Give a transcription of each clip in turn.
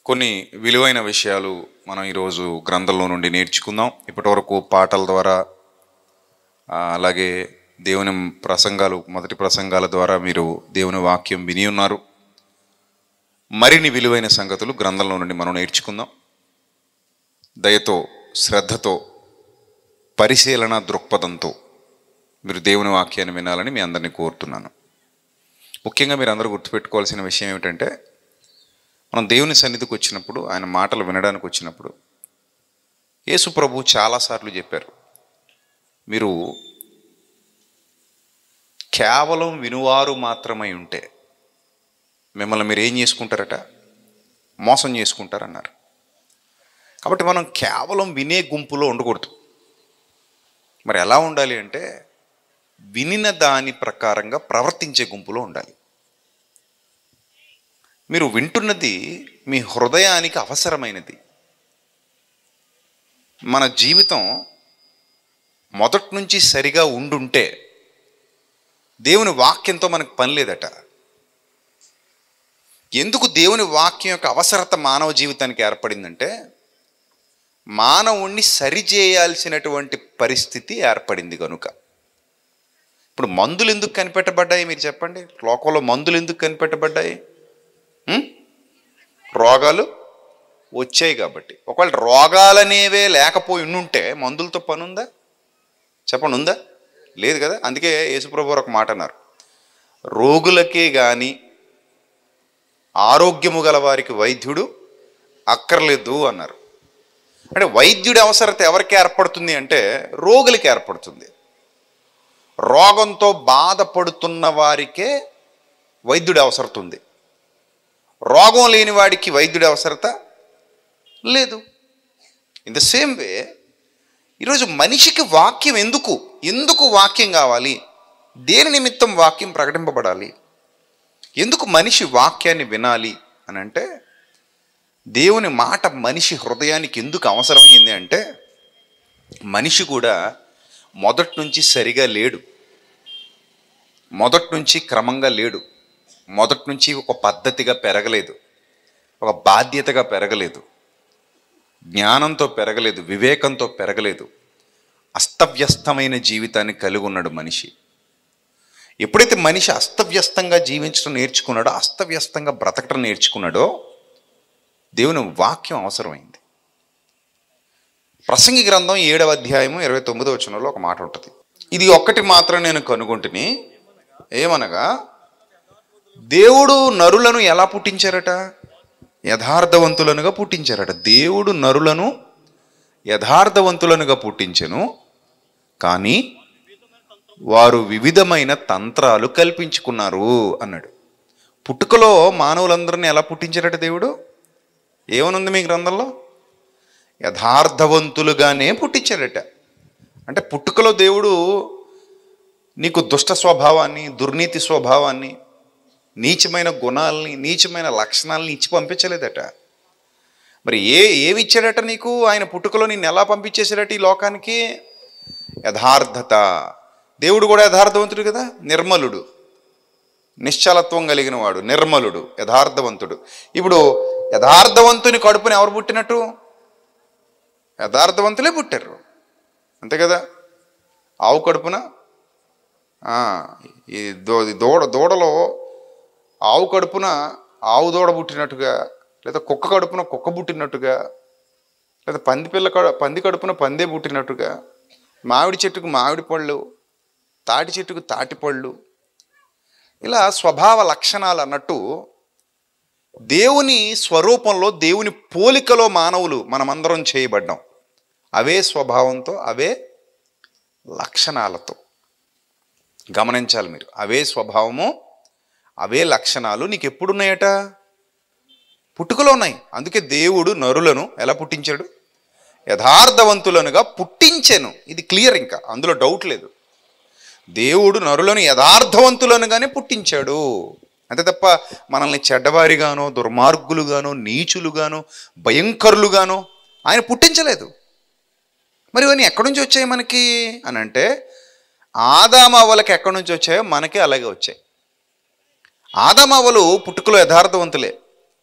కొన్ని విలువైన విషయాలు మనం ఈరోజు గ్రంథంలో నుండి నేర్చుకుందాం ఇప్పటివరకు పాటల ద్వారా ఆ, అలాగే దేవుని ప్రసంగాలు మొదటి ప్రసంగాల ద్వారా మీరు దేవుని వాక్యం విని ఉన్నారు మరిన్ని విలువైన సంగతులు గ్రంథంలో నుండి మనం నేర్చుకుందాం దయతో శ్రద్ధతో పరిశీలన దృక్పథంతో మీరు దేవుని వాక్యాన్ని వినాలని మీ అందరినీ కోరుతున్నాను ముఖ్యంగా మీరు అందరూ గుర్తుపెట్టుకోవాల్సిన విషయం ఏమిటంటే మనం దేవుని సన్నిధికి వచ్చినప్పుడు ఆయన మాటలు వినడానికి వచ్చినప్పుడు యేసు ప్రభు చాలాసార్లు చెప్పారు మీరు కేవలం వినువారు మాత్రమై ఉంటే మిమ్మల్ని మీరు ఏం చేసుకుంటారట మోసం చేసుకుంటారన్నారు కాబట్టి మనం కేవలం వినే గుంపులో ఉండకూడదు మరి ఎలా ఉండాలి అంటే వినిన దాని ప్రకారంగా ప్రవర్తించే గుంపులో ఉండాలి మీరు వింటున్నది మీ హృదయానికి అవసరమైనది మన జీవితం మొదటి నుంచి సరిగా ఉండుంటే దేవుని వాక్యంతో మనకు పని లేదట ఎందుకు దేవుని వాక్యం యొక్క అవసరత మానవ జీవితానికి ఏర్పడిందంటే మానవుణ్ణి సరిచేయాల్సినటువంటి పరిస్థితి ఏర్పడింది కనుక ఇప్పుడు మందులు ఎందుకు కనిపెట్టబడ్డాయి మీరు చెప్పండి లోకంలో మందులు ఎందుకు కనిపెట్టబడ్డాయి ఉం? రోగాలు వచ్చాయి కాబట్టి ఒకవేళ రోగాలనేవే లేకపోయి ఉండుంటే మందులతో పని ఉందా చెప్పండి ఉందా లేదు కదా అందుకే యేసుప్రభు వారు ఒక మాట అన్నారు రోగులకే కానీ ఆరోగ్యము గల వారికి వైద్యుడు అక్కర్లేదు అన్నారు అంటే వైద్యుడి అవసరత ఎవరికి ఏర్పడుతుంది అంటే రోగులకి ఏర్పడుతుంది రోగంతో బాధపడుతున్న వారికే వైద్యుడి అవసరత ఉంది రోగం లేని వాడికి వైద్యుడి అవసరత లేదు ఇన్ ద సేమ్ వే ఈరోజు మనిషికి వాక్యం ఎందుకు ఎందుకు వాక్యం కావాలి దేని నిమిత్తం వాక్యం ప్రకటింపబడాలి ఎందుకు మనిషి వాక్యాన్ని వినాలి అని అంటే దేవుని మాట మనిషి హృదయానికి ఎందుకు అవసరమైంది అంటే మనిషి కూడా మొదటి నుంచి సరిగా లేడు మొదటి నుంచి క్రమంగా లేడు మొదటి నుంచి ఒక పద్ధతిగా పెరగలేదు ఒక బాధ్యతగా పెరగలేదు జ్ఞానంతో పెరగలేదు వివేకంతో పెరగలేదు అస్తవ్యస్తమైన జీవితాన్ని కలిగి ఉన్నాడు మనిషి ఎప్పుడైతే మనిషి అస్తవ్యస్తంగా జీవించడం నేర్చుకున్నాడో అస్తవ్యస్తంగా బ్రతకడం నేర్చుకున్నాడో దేవుని వాక్యం అవసరమైంది ప్రసంగి గ్రంథం ఏడవ అధ్యాయము ఇరవై తొమ్మిదో వచనంలో ఒక మాట ఉంటుంది ఇది ఒక్కటి మాత్రం నేను కనుగొంటిని ఏమనగా దేవుడు నరులను ఎలా పుట్టించారట యథార్థవంతులనుగా పుట్టించారట దేవుడు నరులను యథార్థవంతులనుగా పుట్టించెను కానీ వారు వివిధమైన తంత్రాలు కల్పించుకున్నారు అన్నాడు పుట్టుకలో మానవులందరినీ ఎలా పుట్టించారట దేవుడు ఏమనుంది మీ గ్రంథంలో యథార్థవంతులుగానే పుట్టించాడట అంటే పుట్టుకలో దేవుడు నీకు దుష్ట స్వభావాన్ని దుర్నీతి స్వభావాన్ని నీచమైన గుణాలని నీచమైన లక్షణాలని ఇచ్చి పంపించలేదట మరి ఏ ఏమి ఇచ్చాడట నీకు ఆయన పుట్టుకలో నిన్ను ఎలా పంపించేశాడట ఈ లోకానికి యథార్థత దేవుడు కూడా యథార్థవంతుడు కదా నిర్మలుడు నిశ్చలత్వం కలిగిన వాడు నిర్మలుడు యథార్థవంతుడు ఇప్పుడు యథార్థవంతుని కడుపుని ఎవరు పుట్టినట్టు యథార్థవంతులే పుట్టారు అంతే కదా ఆవు కడుపున ఆ, ఈ దో ఈ దూడ దూడలో ఆవు కడుపున ఆవు దూడ పుట్టినట్టుగా లేదా కుక్క కడుపున కుక్క పుట్టినట్టుగా లేదా పంది పిల్ల కడు పంది కడుపున పందే పుట్టినట్టుగా మామిడి చెట్టుకు మామిడి పళ్ళు తాటి చెట్టుకు తాటి పళ్ళు ఇలా స్వభావ లక్షణాలు అన్నట్టు దేవుని స్వరూపంలో దేవుని పోలికలో మానవులు మనమందరం చేయబడ్డాం అవే స్వభావంతో అవే లక్షణాలతో గమనించాలి మీరు అవే స్వభావము అవే లక్షణాలు నీకు ఎప్పుడున్నాయట పుట్టుకలో ఉన్నాయి అందుకే దేవుడు నరులను ఎలా పుట్టించాడు యథార్థవంతులనుగా పుట్టించెను ఇది క్లియర్ ఇంకా అందులో డౌట్ లేదు దేవుడు నరులను యథార్థవంతులనుగానే పుట్టించాడు అంతే తప్ప మనల్ని చెడ్డవారిగానో దుర్మార్గులుగానో నీచులుగానో భయంకరులుగానో ఆయన పుట్టించలేదు మరి ఇవన్నీ ఎక్కడి నుంచి వచ్చాయి మనకి అని అంటే ఆదామవ్వలకి ఎక్కడి నుంచి వచ్చాయో మనకి అలాగే వచ్చాయి ఆదామవ్వలు పుట్టుకలో యథార్థవంతులే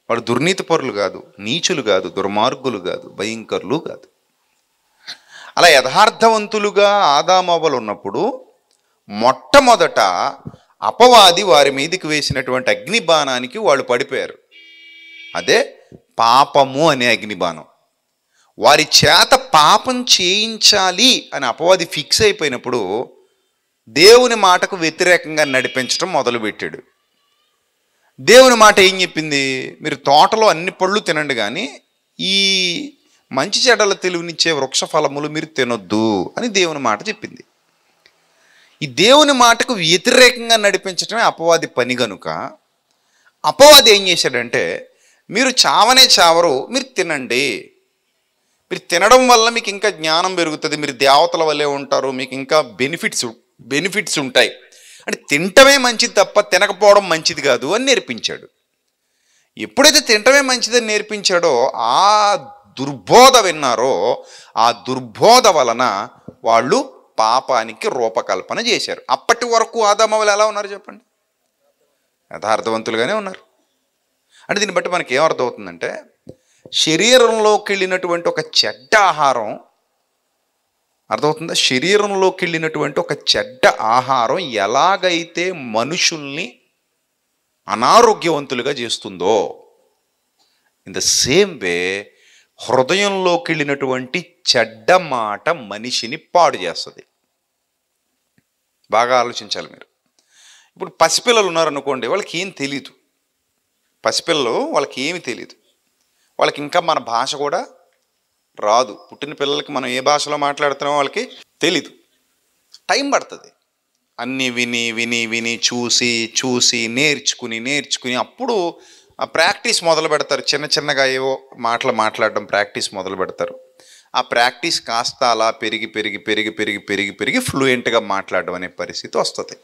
వాళ్ళు దుర్నీతి పరులు కాదు నీచులు కాదు దుర్మార్గులు కాదు భయంకరులు కాదు అలా యథార్థవంతులుగా ఆదామవ్వలు ఉన్నప్పుడు మొట్టమొదట అపవాది వారి మీదకి వేసినటువంటి అగ్నిబాణానికి వాళ్ళు పడిపోయారు అదే పాపము అనే అగ్నిబాణం వారి చేత పాపం చేయించాలి అని అపవాది ఫిక్స్ అయిపోయినప్పుడు దేవుని మాటకు వ్యతిరేకంగా నడిపించడం మొదలుపెట్టాడు దేవుని మాట ఏం చెప్పింది మీరు తోటలో అన్ని పళ్ళు తినండి కానీ ఈ మంచి చెడ్డల తెలివినిచ్చే వృక్ష ఫలములు మీరు తినొద్దు అని దేవుని మాట చెప్పింది ఈ దేవుని మాటకు వ్యతిరేకంగా నడిపించడమే అపవాది పని గనుక అపవాది ఏం చేశాడంటే మీరు చావనే చావరు మీరు తినండి మీరు తినడం వల్ల మీకు ఇంకా జ్ఞానం పెరుగుతుంది మీరు దేవతల వల్లే ఉంటారు మీకు ఇంకా బెనిఫిట్స్ బెనిఫిట్స్ ఉంటాయి అంటే తింటమే మంచిది తప్ప తినకపోవడం మంచిది కాదు అని నేర్పించాడు ఎప్పుడైతే తింటమే మంచిదని నేర్పించాడో ఆ దుర్బోధ విన్నారో ఆ దుర్బోధ వలన వాళ్ళు పాపానికి రూపకల్పన చేశారు అప్పటి వరకు ఆదామవలు ఎలా ఉన్నారు చెప్పండి యథార్థవంతులుగానే ఉన్నారు అంటే దీన్ని బట్టి మనకి ఏం అర్థమవుతుందంటే శరీరంలోకి వెళ్ళినటువంటి ఒక చెడ్డ ఆహారం అర్థమవుతుందా శరీరంలోకి వెళ్ళినటువంటి ఒక చెడ్డ ఆహారం ఎలాగైతే మనుషుల్ని అనారోగ్యవంతులుగా చేస్తుందో ఇన్ ద సేమ్ వే హృదయంలోకి వెళ్ళినటువంటి చెడ్డ మాట మనిషిని పాడు చేస్తుంది బాగా ఆలోచించాలి మీరు ఇప్పుడు పసిపిల్లలు ఉన్నారనుకోండి వాళ్ళకి ఏం తెలీదు పసిపిల్లలు వాళ్ళకి ఏమి తెలియదు వాళ్ళకి ఇంకా మన భాష కూడా రాదు పుట్టిన పిల్లలకి మనం ఏ భాషలో మాట్లాడుతున్నామో వాళ్ళకి తెలీదు టైం పడుతుంది అన్నీ విని విని విని చూసి చూసి నేర్చుకుని నేర్చుకుని అప్పుడు ఆ ప్రాక్టీస్ మొదలు పెడతారు చిన్న చిన్నగా ఏవో మాటలు మాట్లాడడం ప్రాక్టీస్ మొదలు పెడతారు ఆ ప్రాక్టీస్ కాస్త అలా పెరిగి పెరిగి పెరిగి పెరిగి పెరిగి పెరిగి ఫ్లూయెంట్గా మాట్లాడడం అనే పరిస్థితి వస్తుంది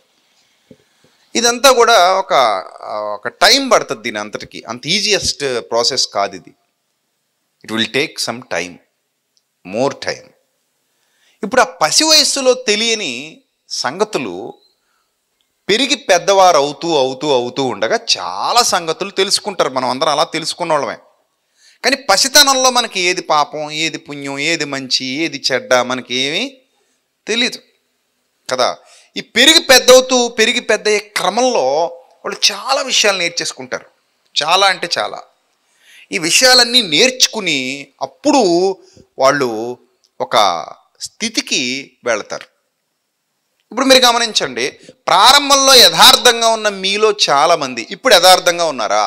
ఇదంతా కూడా ఒక ఆ, ఒక టైం పడుతుంది దీని అంతటికి అంత ఈజియెస్ట్ ప్రాసెస్ కాదు ఇది it will take some time more time ఇప్పుడు ఆ పసి వయస్సులో తెలియని సంగతులు పెరిగి పెద్దవారు అవుతూ అవుతూ అవుతూ ఉండగా చాలా సంగతులు తెలుసుకుంటారు మనం అందరం అలా తెలుసుకున్న వాళ్ళమే కానీ పసితనంలో మనకి ఏది పాపం ఏది పుణ్యం ఏది మంచి ఏది చెడ్డ మనకి ఏమీ తెలీదు కదా ఈ పెరిగి పెద్దవుతూ పెరిగి పెద్ద అయ్యే క్రమంలో వాళ్ళు చాలా విషయాలు నేర్చేసుకుంటారు చాలా అంటే చాలా ఈ విషయాలన్నీ నేర్చుకుని అప్పుడు వాళ్ళు ఒక స్థితికి వెళతారు ఇప్పుడు మీరు గమనించండి ప్రారంభంలో యథార్థంగా ఉన్న మీలో చాలామంది ఇప్పుడు యథార్థంగా ఉన్నారా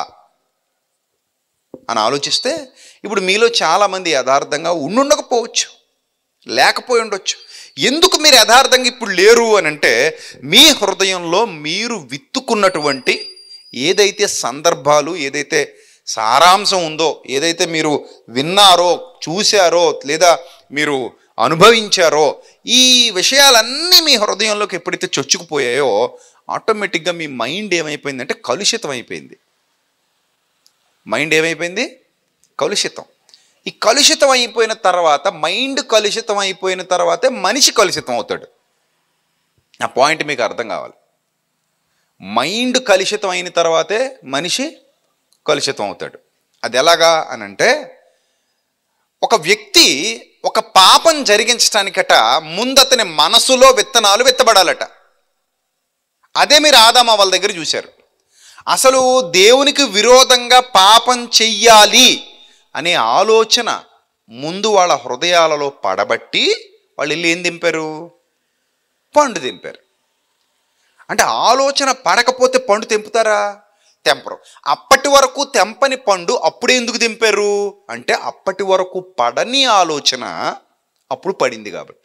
అని ఆలోచిస్తే ఇప్పుడు మీలో చాలామంది యథార్థంగా ఉండుండకపోవచ్చు లేకపోయి ఉండొచ్చు ఎందుకు మీరు యథార్థంగా ఇప్పుడు లేరు అని అంటే మీ హృదయంలో మీరు విత్తుకున్నటువంటి ఏదైతే సందర్భాలు ఏదైతే సారాంశం ఉందో ఏదైతే మీరు విన్నారో చూశారో లేదా మీరు అనుభవించారో ఈ విషయాలన్నీ మీ హృదయంలోకి ఎప్పుడైతే చొచ్చుకుపోయాయో ఆటోమేటిక్గా మీ మైండ్ ఏమైపోయిందంటే కలుషితం అయిపోయింది మైండ్ ఏమైపోయింది కలుషితం ఈ కలుషితం అయిపోయిన తర్వాత మైండ్ కలుషితం అయిపోయిన తర్వాతే మనిషి కలుషితం అవుతాడు ఆ పాయింట్ మీకు అర్థం కావాలి మైండ్ కలుషితం అయిన తర్వాతే మనిషి కలుషితం అవుతాడు అది ఎలాగా అని అంటే ఒక వ్యక్తి ఒక పాపం జరిగించడానికట ముందు అతని మనసులో విత్తనాలు విత్తబడాలట అదే మీరు ఆదామ వాళ్ళ దగ్గర చూశారు అసలు దేవునికి విరోధంగా పాపం చెయ్యాలి అనే ఆలోచన ముందు వాళ్ళ హృదయాలలో పడబట్టి వాళ్ళు వెళ్ళి ఏం దింపారు పండు దింపారు అంటే ఆలోచన పడకపోతే పండు తెంపుతారా తెంపరు అప్పటి వరకు తెంపని పండు అప్పుడు ఎందుకు దింపారు అంటే అప్పటి వరకు పడని ఆలోచన అప్పుడు పడింది కాబట్టి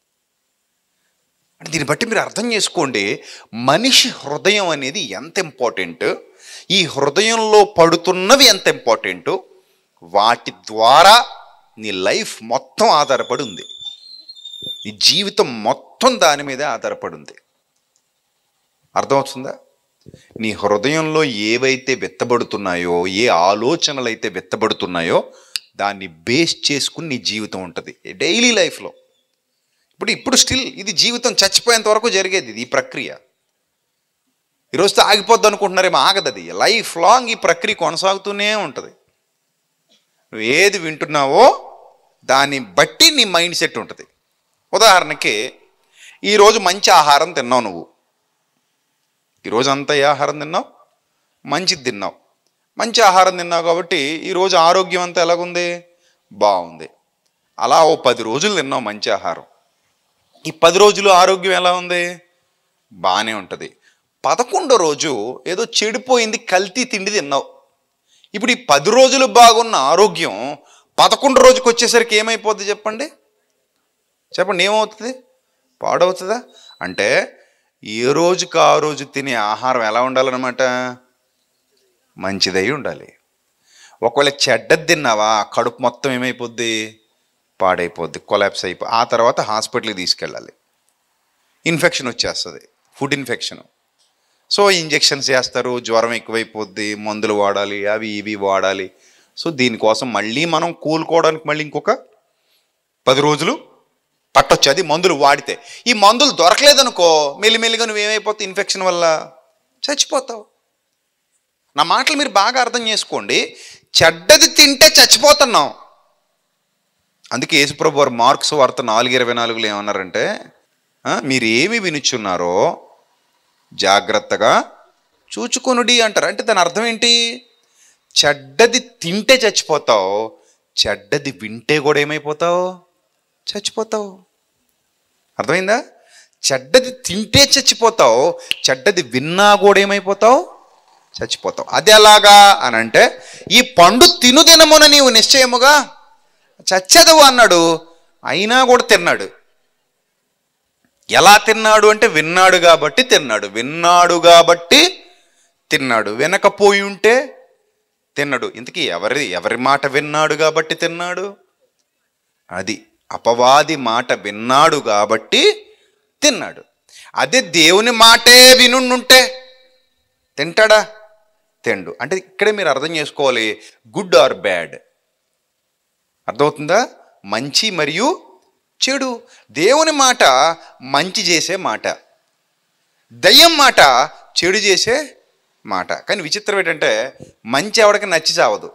అంటే దీన్ని బట్టి మీరు అర్థం చేసుకోండి మనిషి హృదయం అనేది ఎంత ఇంపార్టెంట్ ఈ హృదయంలో పడుతున్నవి ఎంత ఇంపార్టెంట్ వాటి ద్వారా నీ లైఫ్ మొత్తం ఆధారపడి ఉంది నీ జీవితం మొత్తం దాని మీదే ఆధారపడి ఉంది అర్థమవుతుందా నీ హృదయంలో ఏవైతే విత్తబడుతున్నాయో ఏ ఆలోచనలు అయితే విత్తబడుతున్నాయో దాన్ని బేస్ చేసుకుని నీ జీవితం ఉంటుంది డైలీ లైఫ్లో ఇప్పుడు ఇప్పుడు స్టిల్ ఇది జీవితం చచ్చిపోయేంత వరకు జరిగేది ఇది ఈ ప్రక్రియ ఈరోజుతో ఆగిపోద్ది అనుకుంటున్నారేమో ఆగదు అది లైఫ్ లాంగ్ ఈ ప్రక్రియ కొనసాగుతూనే ఉంటుంది నువ్వు ఏది వింటున్నావో దాన్ని బట్టి నీ మైండ్ సెట్ ఉంటుంది ఉదాహరణకి ఈరోజు మంచి ఆహారం తిన్నావు నువ్వు ఈరోజు అంతా ఏ ఆహారం తిన్నావు మంచిది తిన్నావు మంచి ఆహారం తిన్నావు కాబట్టి ఈరోజు ఆరోగ్యం అంతా ఎలాగుంది బాగుంది అలా ఓ పది రోజులు తిన్నావు మంచి ఆహారం ఈ పది రోజులు ఆరోగ్యం ఎలా ఉంది బాగానే ఉంటుంది పదకొండో రోజు ఏదో చెడిపోయింది కల్తీ తిండి తిన్నావు ఇప్పుడు ఈ పది రోజులు బాగున్న ఆరోగ్యం పదకొండు రోజుకి వచ్చేసరికి ఏమైపోద్ది చెప్పండి చెప్పండి ఏమవుతుంది పాడవుతుందా అంటే ఏ రోజుకి ఆ రోజు తినే ఆహారం ఎలా ఉండాలన్నమాట మంచిదై ఉండాలి ఒకవేళ చెడ్డది తిన్నావా కడుపు మొత్తం ఏమైపోద్ది పాడైపోద్ది కొలాప్స్ అయిపో ఆ తర్వాత హాస్పిటల్కి తీసుకెళ్ళాలి ఇన్ఫెక్షన్ వచ్చేస్తుంది ఫుడ్ ఇన్ఫెక్షన్ సో ఇంజెక్షన్స్ చేస్తారు జ్వరం ఎక్కువైపోద్ది మందులు వాడాలి అవి ఇవి వాడాలి సో దీనికోసం మళ్ళీ మనం కూలుకోవడానికి మళ్ళీ ఇంకొక పది రోజులు పట్టొచ్చు అది మందులు వాడితే ఈ మందులు దొరకలేదనుకో మెల్లిమెల్లిగా నువ్వేమైపోతావు ఇన్ఫెక్షన్ వల్ల చచ్చిపోతావు నా మాటలు మీరు బాగా అర్థం చేసుకోండి చెడ్డది తింటే చచ్చిపోతున్నాం అందుకే యేసుప్రభు వారు మార్క్స్ వార్త నాలుగు ఇరవై నాలుగులో ఏమన్నారంటే ఆ, మీరు ఏమి వినుచున్నారో జాగ్రత్తగా చూచుకొనుడి అంటారు అంటే దాని అర్థం ఏంటి చెడ్డది తింటే చచ్చిపోతావు చెడ్డది వింటే కూడా ఏమైపోతావు చచ్చిపోతావు అర్థమైందా చెడ్డది తింటే చచ్చిపోతావు చెడ్డది విన్నా కూడా ఏమైపోతావు చచ్చిపోతావు అది ఎలాగా అని అంటే ఈ పండు తిను దినమున నీవు నిశ్చయముగా చచ్చెదవు అన్నాడు అయినా కూడా తిన్నాడు ఎలా తిన్నాడు అంటే విన్నాడు కాబట్టి తిన్నాడు విన్నాడు కాబట్టి తిన్నాడు వినకపోయి ఉంటే తిన్నాడు ఇంతకీ ఎవరి ఎవరి మాట విన్నాడు కాబట్టి తిన్నాడు అది అపవాది మాట విన్నాడు కాబట్టి తిన్నాడు అదే దేవుని మాటే వినుంటే తింటాడా తిండు అంటే ఇక్కడే మీరు అర్థం చేసుకోవాలి గుడ్ ఆర్ బ్యాడ్ అర్థమవుతుందా మంచి మరియు చెడు దేవుని మాట మంచి చేసే మాట దయ్యం మాట చెడు చేసే మాట కానీ విచిత్రం ఏంటంటే మంచి ఎవరికి నచ్చి చావదు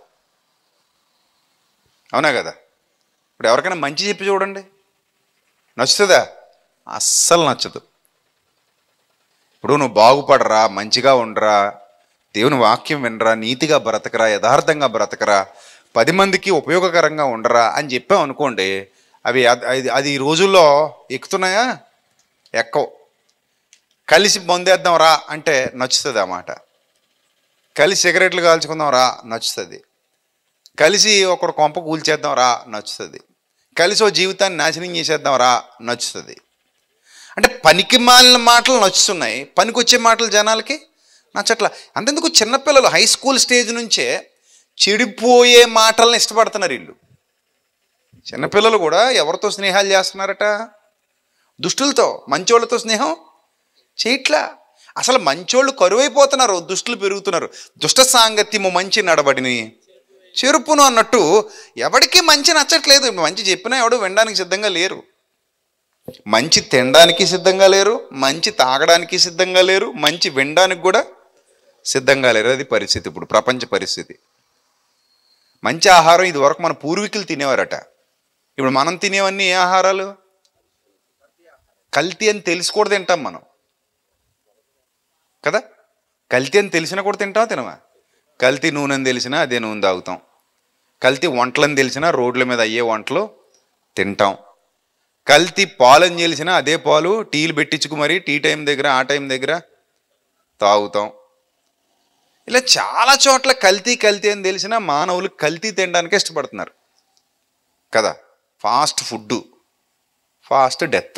అవునా కదా ఇప్పుడు ఎవరికైనా మంచి చెప్పి చూడండి నచ్చుతుందా అస్సలు నచ్చదు ఇప్పుడు నువ్వు బాగుపడరా మంచిగా ఉండరా దేవుని వాక్యం వినరా నీతిగా బ్రతకరా యథార్థంగా బ్రతకరా పది మందికి ఉపయోగకరంగా ఉండరా అని చెప్పాం అనుకోండి అవి అద్- అది అది ఈ రోజుల్లో ఎక్కుతున్నాయా ఎక్కవు కలిసి పొందేద్దాం రా అంటే నచ్చుతుంది ఆ మాట కలిసి సిగరెట్లు కాల్చుకుందాం రా నచ్చుతుంది కలిసి ఒకడు కొంప కూల్చేద్దాం రా నచ్చుతుంది కలిసి ఓ జీవితాన్ని నాశనం చేసేద్దాం రా నచ్చుతుంది అంటే పనికి మాలిన మాటలు నచ్చుతున్నాయి పనికొచ్చే మాటలు జనాలకి నచ్చట్ల అంతెందుకు చిన్నపిల్లలు హై స్కూల్ స్టేజ్ నుంచే చెడిపోయే మాటలను ఇష్టపడుతున్నారు వీళ్ళు చిన్నపిల్లలు కూడా ఎవరితో స్నేహాలు చేస్తున్నారట దుష్టులతో మంచోళ్ళతో స్నేహం చేయట్లా అసలు మంచోళ్ళు కరువైపోతున్నారు దుష్టులు పెరుగుతున్నారు దుష్ట సాంగత్యము మంచి నడబడిని చెరుపును అన్నట్టు ఎవరికి మంచి నచ్చట్లేదు మంచి చెప్పినా ఎవడు వినడానికి సిద్ధంగా లేరు మంచి తినడానికి సిద్ధంగా లేరు మంచి తాగడానికి సిద్ధంగా లేరు మంచి వినడానికి కూడా సిద్ధంగా లేరు అది పరిస్థితి ఇప్పుడు ప్రపంచ పరిస్థితి మంచి ఆహారం ఇది వరకు మన పూర్వీకులు తినేవారట ఇప్పుడు మనం తినేవన్నీ ఏ ఆహారాలు కల్తీ అని తెలిసి కూడా తింటాం మనం కదా కల్తీ అని తెలిసినా కూడా తింటాం తినవా కల్తీ నూనె అని తెలిసినా అదే నూనె తాగుతాం కల్తీ వంటలని తెలిసినా రోడ్ల మీద అయ్యే వంటలు తింటాం కల్తీ పాలు అని తెలిసినా అదే పాలు టీలు పెట్టించుకు మరి టీ టైం దగ్గర ఆ టైం దగ్గర తాగుతాం ఇలా చాలా చోట్ల కల్తీ కల్తీ అని తెలిసినా మానవులు కల్తీ తినడానికి ఇష్టపడుతున్నారు కదా ఫాస్ట్ ఫుడ్ ఫాస్ట్ డెత్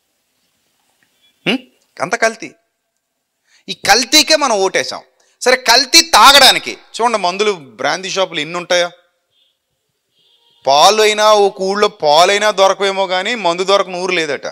అంత కల్తీ ఈ కల్తీకే మనం ఓటేసాం సరే కల్తీ తాగడానికి చూడండి మందులు బ్రాందీ షాపులు ఎన్ని ఉంటాయో పాలు అయినా ఒక ఊళ్ళో పాలైనా దొరకవేమో కానీ మందు దొరకని ఊరు లేదట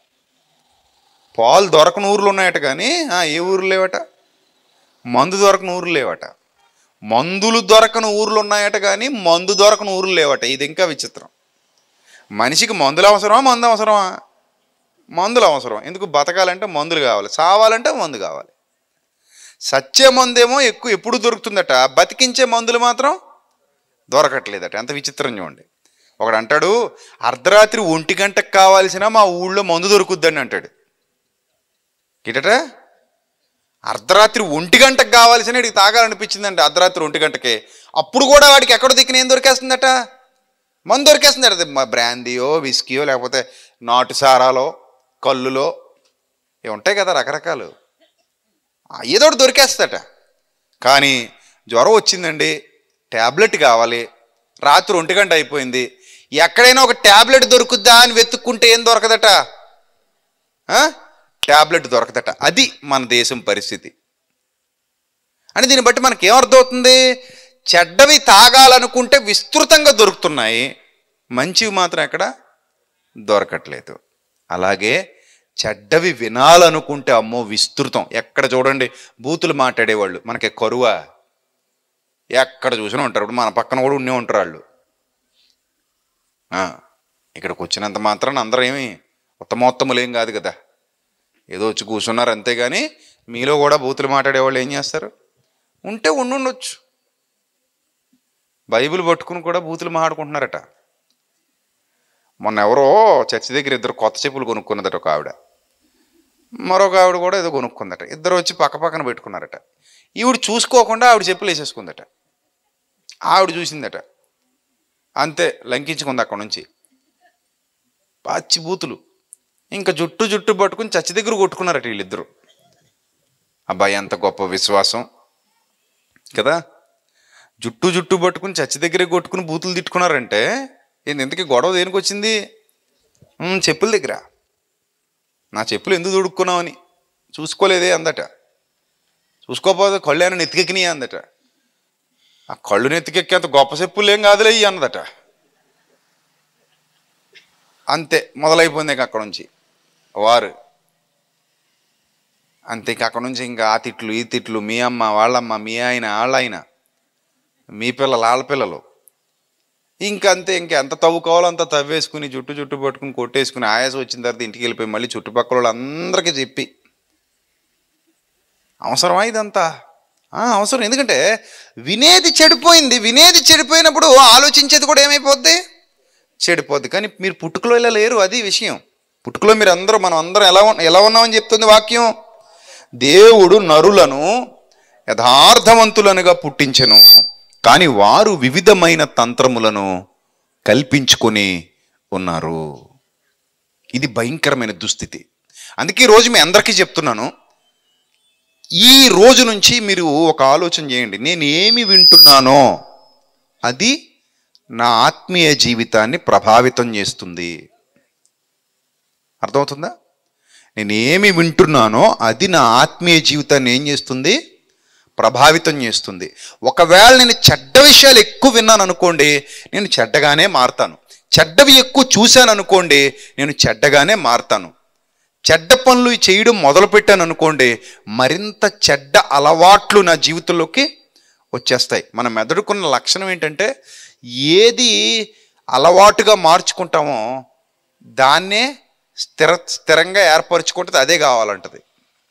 పాలు దొరకని ఊర్లు ఉన్నాయట కానీ ఆ, ఏ ఊరు లేవట మందు దొరకని ఊర్లు లేవట మందులు దొరకని ఊర్లు ఉన్నాయట కానీ మందు దొరకని ఊర్లు లేవట ఇది ఇంకా విచిత్రం మనిషికి మందులు అవసరమా మందు అవసరమా మందులు అవసరం ఎందుకు బతకాలంటే మందులు కావాలి చావాలంటే మందు కావాలి సచ్చే మందేమో ఎక్కువ ఎప్పుడు దొరుకుతుందట బతికించే మందులు మాత్రం దొరకట్లేదట ఎంత విచిత్రం చూడండి ఒకడు అంటాడు అర్ధరాత్రి ఒంటి గంటకు కావాల్సిన మా ఊళ్ళో మందు దొరుకుద్దని అంటాడు గిటట అర్ధరాత్రి ఒంటి గంటకు కావాల్సిన వీడికి తాగాలనిపించిందంట అర్ధరాత్రి ఒంటి గంటకే అప్పుడు కూడా వాడికి ఎక్కడ దిక్కున ఏం దొరికేస్తుందట మందు దొరికేస్తుందట అది మా బ్రాందీయో విస్కీయో లేకపోతే నాటు సారాలో కల్లులో ఇవి ఉంటాయి కదా రకరకాలు ఆ, ఏదో ఒకటి దొరికేస్తుందట కానీ జ్వరం వచ్చిందండి ట్యాబ్లెట్ కావాలి రాత్రి ఒంటి గంట అయిపోయింది ఎక్కడైనా ఒక ట్యాబ్లెట్ దొరుకుద్దా అని వెతుక్కుంటే ఏం దొరకదట ఆ? ట్యాబ్లెట్ దొరకదట అది మన దేశం పరిస్థితి అని దీన్ని బట్టి మనకి ఏమర్థమవుతుంది చెడ్డవి తాగాలనుకుంటే విస్తృతంగా దొరుకుతున్నాయి మంచివి మాత్రం ఎక్కడ దొరకట్లేదు అలాగే చెడ్డవి వినాలనుకుంటే అమ్మో విస్తృతం ఎక్కడ చూడండి బూతులు మాట్లాడేవాళ్ళు మనకి కరువా ఎక్కడ చూసినా ఉంటారు ఇప్పుడు మన పక్కన కూడా ఉండే ఉంటారు వాళ్ళు ఆ, ఇక్కడికి వచ్చినంత మాత్రాన అందరూ ఏమి ఉత్తమోత్తములు ఏం కాదు కదా ఏదో వచ్చి కూర్చున్నారు అంతేగాని మీలో కూడా బూతులు మాట్లాడేవాళ్ళు ఏం చేస్తారు ఉంటే ఉండుండొచ్చు బైబిల్ పట్టుకుని కూడా బూతులు మాట్లాడుకుంటున్నారట మొన్న ఎవరో చర్చి దగ్గర ఇద్దరు కొత్త చెప్పులు కొనుక్కున్నదట ఒక ఆవిడ మరొక ఆవిడ కూడా ఏదో కొనుక్కుందట ఇద్దరు వచ్చి పక్క పక్కన పెట్టుకున్నారట ఈవిడ చూసుకోకుండా ఆవిడ చెప్పులు వేసేసుకుందట ఆవిడ చూసిందట అంతే లంకించుకుంది అక్కడ నుంచి పచ్చి బూతులు ఇంకా జుట్టు జుట్టు పట్టుకుని చచ్చి దగ్గర కొట్టుకున్నారట వీళ్ళిద్దరు అబ్బాయి ఎంత గొప్ప విశ్వాసం కదా జుట్టు జుట్టు పట్టుకుని చచ్చి దగ్గరే కొట్టుకుని బూతులు తిట్టుకున్నారంటే ఏంది ఇంతకీ గొడవ దేనికి వచ్చింది "ఉమ్, చెప్పుల దగ్గర నా చెప్పులు ఎందుకు దొడుక్కున్నావని చూసుకోలేదే అందట చూసుకోకపోతే కళ్ళు ఏమైనా నెత్తికెక్కినాయి అందట ఆ కళ్ళు నెత్తికెక్కేంత గొప్ప చెప్పులు ఏం కాదులే ఇవి అన్నదట అంతే మొదలైపోయింది ఇక అక్కడ నుంచి వారు అంతే ఇక అక్కడ నుంచి ఇంకా ఆ తిట్లు ఈ తిట్లు మీ అమ్మ వాళ్ళమ్మ మీ ఆయన వాళ్ళ ఆయన మీ పిల్లలు వాళ్ళ పిల్లలు ఇంకా అంతే ఇంకా ఎంత తవ్వుకోవాలో అంత తవ్వేసుకుని జుట్టు జుట్టు పట్టుకుని కొట్టేసుకుని ఆయాసం వచ్చిన తర్వాత ఇంటికి వెళ్ళిపోయి మళ్ళీ చుట్టుపక్కల వాళ్ళందరికీ చెప్పి అవసరమా ఇదంతా ఆ, అవసరం ఎందుకంటే వినేది చెడిపోయింది వినేది చెడిపోయినప్పుడు ఆలోచించేది కూడా ఏమైపోద్ది చెడిపోద్ది కానీ మీరు పుట్టుకలో ఇలా లేరు అది విషయం పుట్టుకలో మీరు అందరూ మనం అందరం ఎలా ఉన్- ఎలా ఉన్నామని చెప్తుంది వాక్యం దేవుడు నరులను యథార్థవంతులనుగా పుట్టించెను కానీ వారు వివిధమైన తంత్రములను కల్పించుకొని ఉన్నారు ఇది భయంకరమైన దుస్థితి అందుకే ఈ రోజు మీ అందరికీ చెప్తున్నాను ఈ రోజు నుంచి మీరు ఒక ఆలోచన చేయండి నేను ఏమి వింటున్నానో అది నా ఆత్మీయ జీవితాన్ని ప్రభావితం చేస్తుంది అర్థమవుతుందా నేను ఏమి వింటున్నానో అది నా ఆత్మీయ జీవితాన్ని ఏం చేస్తుంది ప్రభావితం చేస్తుంది ఒకవేళ నేను చెడ్డ విషయాలు ఎక్కువ విన్నాను అనుకోండి నేను చెడ్డగానే మారుతాను చెడ్డవి ఎక్కువ చూశాను అనుకోండి నేను చెడ్డగానే మారుతాను చెడ్డ పనులు చేయడం మొదలుపెట్టాను అనుకోండి మరింత చెడ్డ అలవాట్లు నా జీవితంలోకి వచ్చేస్తాయి మన మెదడుకున్న లక్షణం ఏంటంటే ఏది అలవాటుగా మార్చుకుంటామో దాన్నే స్థిర స్థిరంగా ఏర్పరచుకుంటుంది అదే కావాలంటది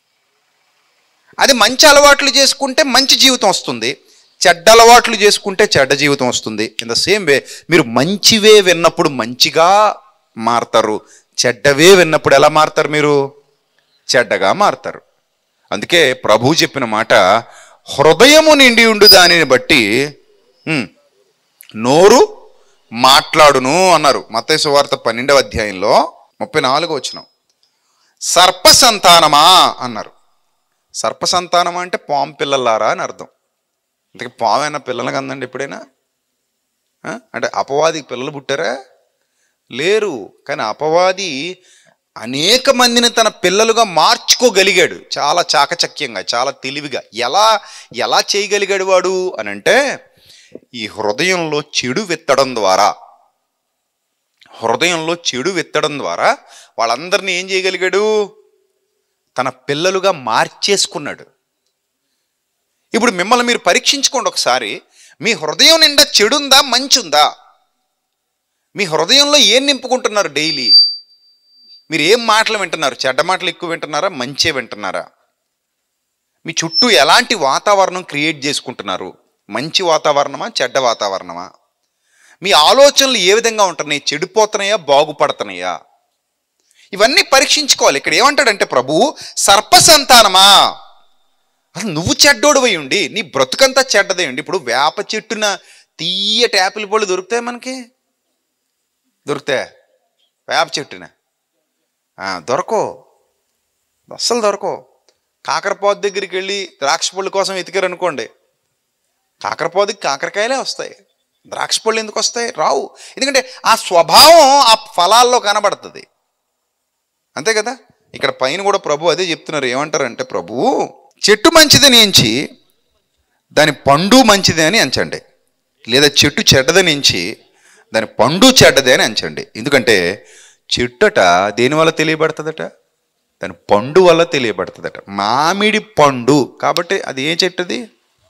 అది మంచి అలవాట్లు చేసుకుంటే మంచి జీవితం వస్తుంది చెడ్డ అలవాట్లు చేసుకుంటే చెడ్డ జీవితం వస్తుంది ఇన్ ద సేమ్ వే మీరు మంచివే విన్నప్పుడు మంచిగా మారతారు చెడ్డవే విన్నప్పుడు ఎలా మారతారు మీరు చెడ్డగా మారతారు అందుకే ప్రభు చెప్పిన మాట హృదయము నిండి ఉండు దానిని బట్టి ఉమ్, నోరు మాట్లాడును అన్నారు మత్తయి వార్త పన్నెండవ అధ్యాయంలో ముప్పై నాలుగు వచ్చిన సర్ప సంతానమా అన్నారు సర్ప సంతానం అంటే పాము పిల్లలారా అని అర్థం ఇంతకీ పాము అయినా పిల్లలు కందండి ఎప్పుడైనా ఆ? అంటే అపవాదికి పిల్లలు పుట్టారా లేరు కానీ అపవాది అనేక మందిని తన పిల్లలుగా మార్చుకోగలిగాడు చాలా చాకచక్యంగా చాలా తెలివిగా ఎలా ఎలా చేయగలిగాడు వాడు అని అంటే ఈ హృదయంలో చెడు విత్తడం ద్వారా హృదయంలో చెడు విత్తడం ద్వారా వాళ్ళందరినీ ఏం చేయగలిగాడు తన పిల్లలుగా మార్చేసుకున్నాడు ఇప్పుడు మిమ్మల్ని మీరు పరీక్షించుకోండి ఒకసారి మీ హృదయం నిండా చెడుందా మంచుందా మీ హృదయంలో ఏం నింపుకుంటున్నారు డైలీ మీరు ఏం మాటలు వింటున్నారు చెడ్డ మాటలు ఎక్కువ వింటున్నారా మంచే వింటున్నారా మీ చుట్టూ ఎలాంటి వాతావరణం క్రియేట్ చేసుకుంటున్నారు మంచి వాతావరణమా చెడ్డ వాతావరణమా మీ ఆలోచనలు ఏ విధంగా ఉంటున్నాయి చెడిపోతున్నాయా బాగుపడుతున్నాయా ఇవన్నీ పరీక్షించుకోవాలి ఇక్కడ ఏమంటాడంటే ప్రభు సర్ప సంతానమా అసలు నువ్వు చెడ్డోడువై ఉండి నీ బ్రతుకంతా చెడ్డదే ఉండి ఇప్పుడు వేప చెట్టున తీయటి యాపిల్ పళ్ళు దొరుకుతాయి మనకి దొరుకుతాయి వేప చెట్టున ఆ, దొరకవు అస్సలు దొరకవు కాకరపాదు దగ్గరికి వెళ్ళి ద్రాక్ష పళ్ళు కోసం వెతికారు అనుకోండి కాకరపాదుకి కాకరకాయలే వస్తాయి ద్రాక్ష పళ్ళు ఎందుకు వస్తాయి రావు ఎందుకంటే ఆ స్వభావం ఆ ఫలాల్లో కనబడుతుంది అంతే కదా ఇక్కడ పైన కూడా ప్రభు అదే చెప్తున్నారు ఏమంటారంటే ప్రభు చెట్టు మంచిదని ఎంచి దాని పండు మంచిదే అని ఎంచండి లేదా చెట్టు చెడ్డదని ఎంచి దాని పండు చెడ్డదే అని ఎంచండి ఎందుకంటే చెట్టట దేని వల్ల తెలియబడుతుందట దాని పండు వల్ల తెలియబడుతుందట మామిడి పండు కాబట్టి అది ఏ చెట్టు అది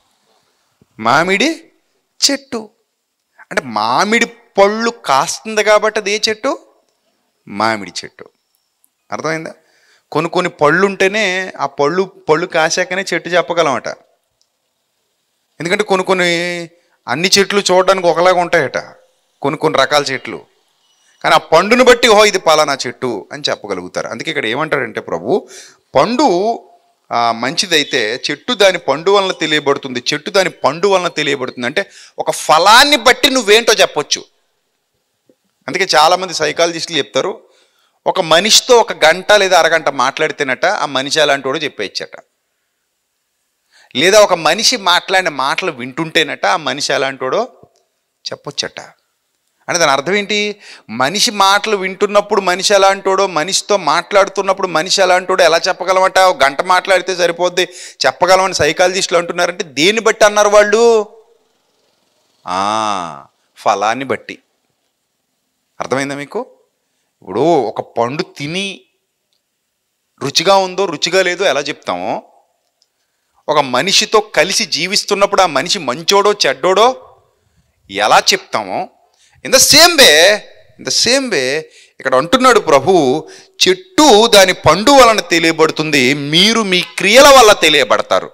మామిడి చెట్టు అంటే మామిడి పళ్ళు కాస్తుంది కాబట్టి అది ఏ చెట్టు మామిడి చెట్టు అర్థమైందా కొన్ని కొన్ని పళ్ళు ఉంటేనే ఆ పళ్ళు పళ్ళు కాశాకనే చెట్టు చెప్పగలమట ఎందుకంటే కొన్ని కొన్ని అన్ని చెట్లు చూడడానికి ఒకలాగా ఉంటాయట కొన్ని కొన్ని రకాల చెట్లు కానీ ఆ పండును బట్టి ఓహో ఇది పలానా చెట్టు అని చెప్పగలుగుతారు అందుకే ఇక్కడ ఏమంటాడంటే ప్రభు పండు ఆ, మంచిదైతే చెట్టు దాని పండు వలన తెలియబడుతుంది చెట్టు దాని పండు వలన తెలియబడుతుంది అంటే ఒక ఫలాన్ని బట్టి నువ్వేంటో చెప్పొచ్చు అందుకే చాలామంది సైకాలజిస్టులు చెప్తారు ఒక మనిషితో ఒక గంట లేదా అరగంట మాట్లాడితేనట ఆ మనిషి అలాంటి వాడు చెప్పేయచ్చట లేదా ఒక మనిషి మాట్లాడిన మాటలు వింటుంటేనట ఆ మనిషి అలాంటోడో చెప్పొచ్చట అంటే దాని అర్థం ఏంటి మనిషి మాటలు వింటున్నప్పుడు మనిషి ఎలాంటోడో మనిషితో మాట్లాడుతున్నప్పుడు మనిషి ఎలాంటోడో ఎలా చెప్పగలమట ఒక గంట మాట్లాడితే సరిపోద్ది చెప్పగలమని సైకాలజిస్టులు అంటున్నారంటే దేన్ని బట్టి అన్నారు వాళ్ళు ఆ, ఫలాన్ని బట్టి అర్థమైందా మీకు ఇప్పుడు ఒక పండు తిని రుచిగా ఉందో రుచిగా లేదో ఎలా చెప్తామో ఒక మనిషితో కలిసి జీవిస్తున్నప్పుడు ఆ మనిషి మంచోడో చెడ్డోడో ఎలా చెప్తామో in the same way in the same way ఇక్కడ అంటున్నాడు ప్రభు చెట్టు దాని పండు వలన తెలియబడుతుంది మీరు మీ క్రియల వల్ల తెలియబడతారు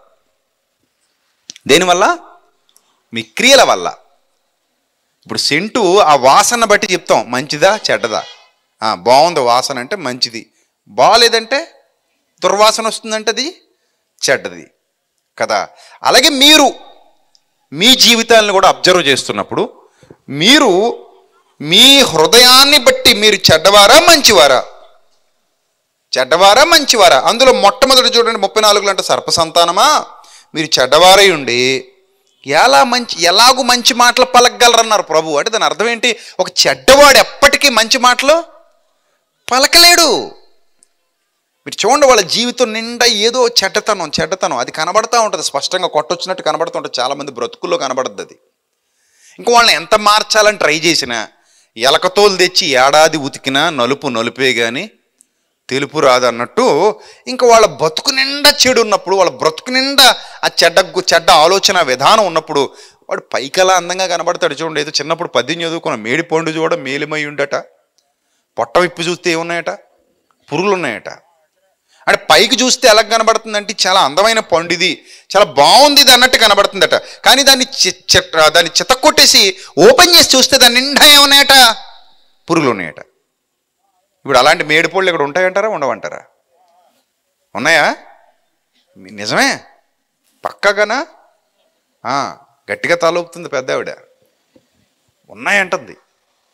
దేనివల్ల మీ క్రియల వల్ల ఇప్పుడు సెంటు ఆ వాసన బట్టి చెప్తాం మంచిదా చెడ్డదా ఆ, బాగుంది వాసన అంటే మంచిది బాగాలేదంటే దుర్వాసన వస్తుందంటే అది చెడ్డది కదా అలాగే మీరు మీ జీవితాలను కూడా అబ్జర్వ్ చేస్తున్నప్పుడు మీరు మీ హృదయాన్ని బట్టి మీరు చెడ్డవారా మంచివారా చెడ్డవారా మంచివారా అందులో మొట్టమొదటి చూడండి ముప్పై నాలుగులో అంటే సర్ప సంతానమా మీరు చెడ్డవారై ఉండి ఎలా మంచి ఎలాగూ మంచి మాటలు పలకగలరన్నారు ప్రభు అంటే దాని అర్థం ఏంటి ఒక చెడ్డవాడు ఎప్పటికీ మంచి మాటలు పలకలేడు మీరు చూడండి వాళ్ళ జీవితం నిండా ఏదో చెడ్డతనం చెడ్డతనం అది కనబడతా ఉంటుంది స్పష్టంగా కొట్టొచ్చినట్టు కనబడుతూ ఉంటుంది చాలామంది బ్రతుకుల్లో కనబడుద్ది అది ఇంకా వాళ్ళని ఎంత మార్చాలని ట్రై చేసినా ఎలకతోలు తెచ్చి ఏడాది ఉతికినా నలుపు నలుపే కానీ తెలుపు రాదు అన్నట్టు ఇంకా వాళ్ళ బతుకు నిండా చెడు ఉన్నప్పుడు వాళ్ళ బ్రతుకు నిండా ఆ చెడ్డ గు- చెడ్డ ఆలోచన విధానం ఉన్నప్పుడు వాడు పైకలా అందంగా కనబడతాడు చూడండి ఏదో చిన్నప్పుడు పద్యం చదువుకున్న మేడి పండు చూడ మేలిమై ఉండట పొట్ట విప్పి చూస్తే ఏమున్నాయట పురుగులు ఉన్నాయట అంటే పైకి చూస్తే ఎలా కనబడుతుందంటే చాలా అందమైన పండు ఇది చాలా బాగుంది ఇది అన్నట్టు కనబడుతుందట కానీ దాన్ని చి- చిట్- దాన్ని చితక్కొట్టేసి ఓపెన్ చేసి చూస్తే దాని నిండా ఏమున్నాయట పురుగులు ఉన్నాయట ఇప్పుడు అలాంటి మేడిపళ్ళు ఇక్కడ ఉంటాయంటారా ఉండవంటారా ఉన్నాయా మీ- నిజమే పక్కగానా ఆ, గట్టిగా తలూపుతుంది పెద్ద ఆవిడ ఉన్నాయంటుంది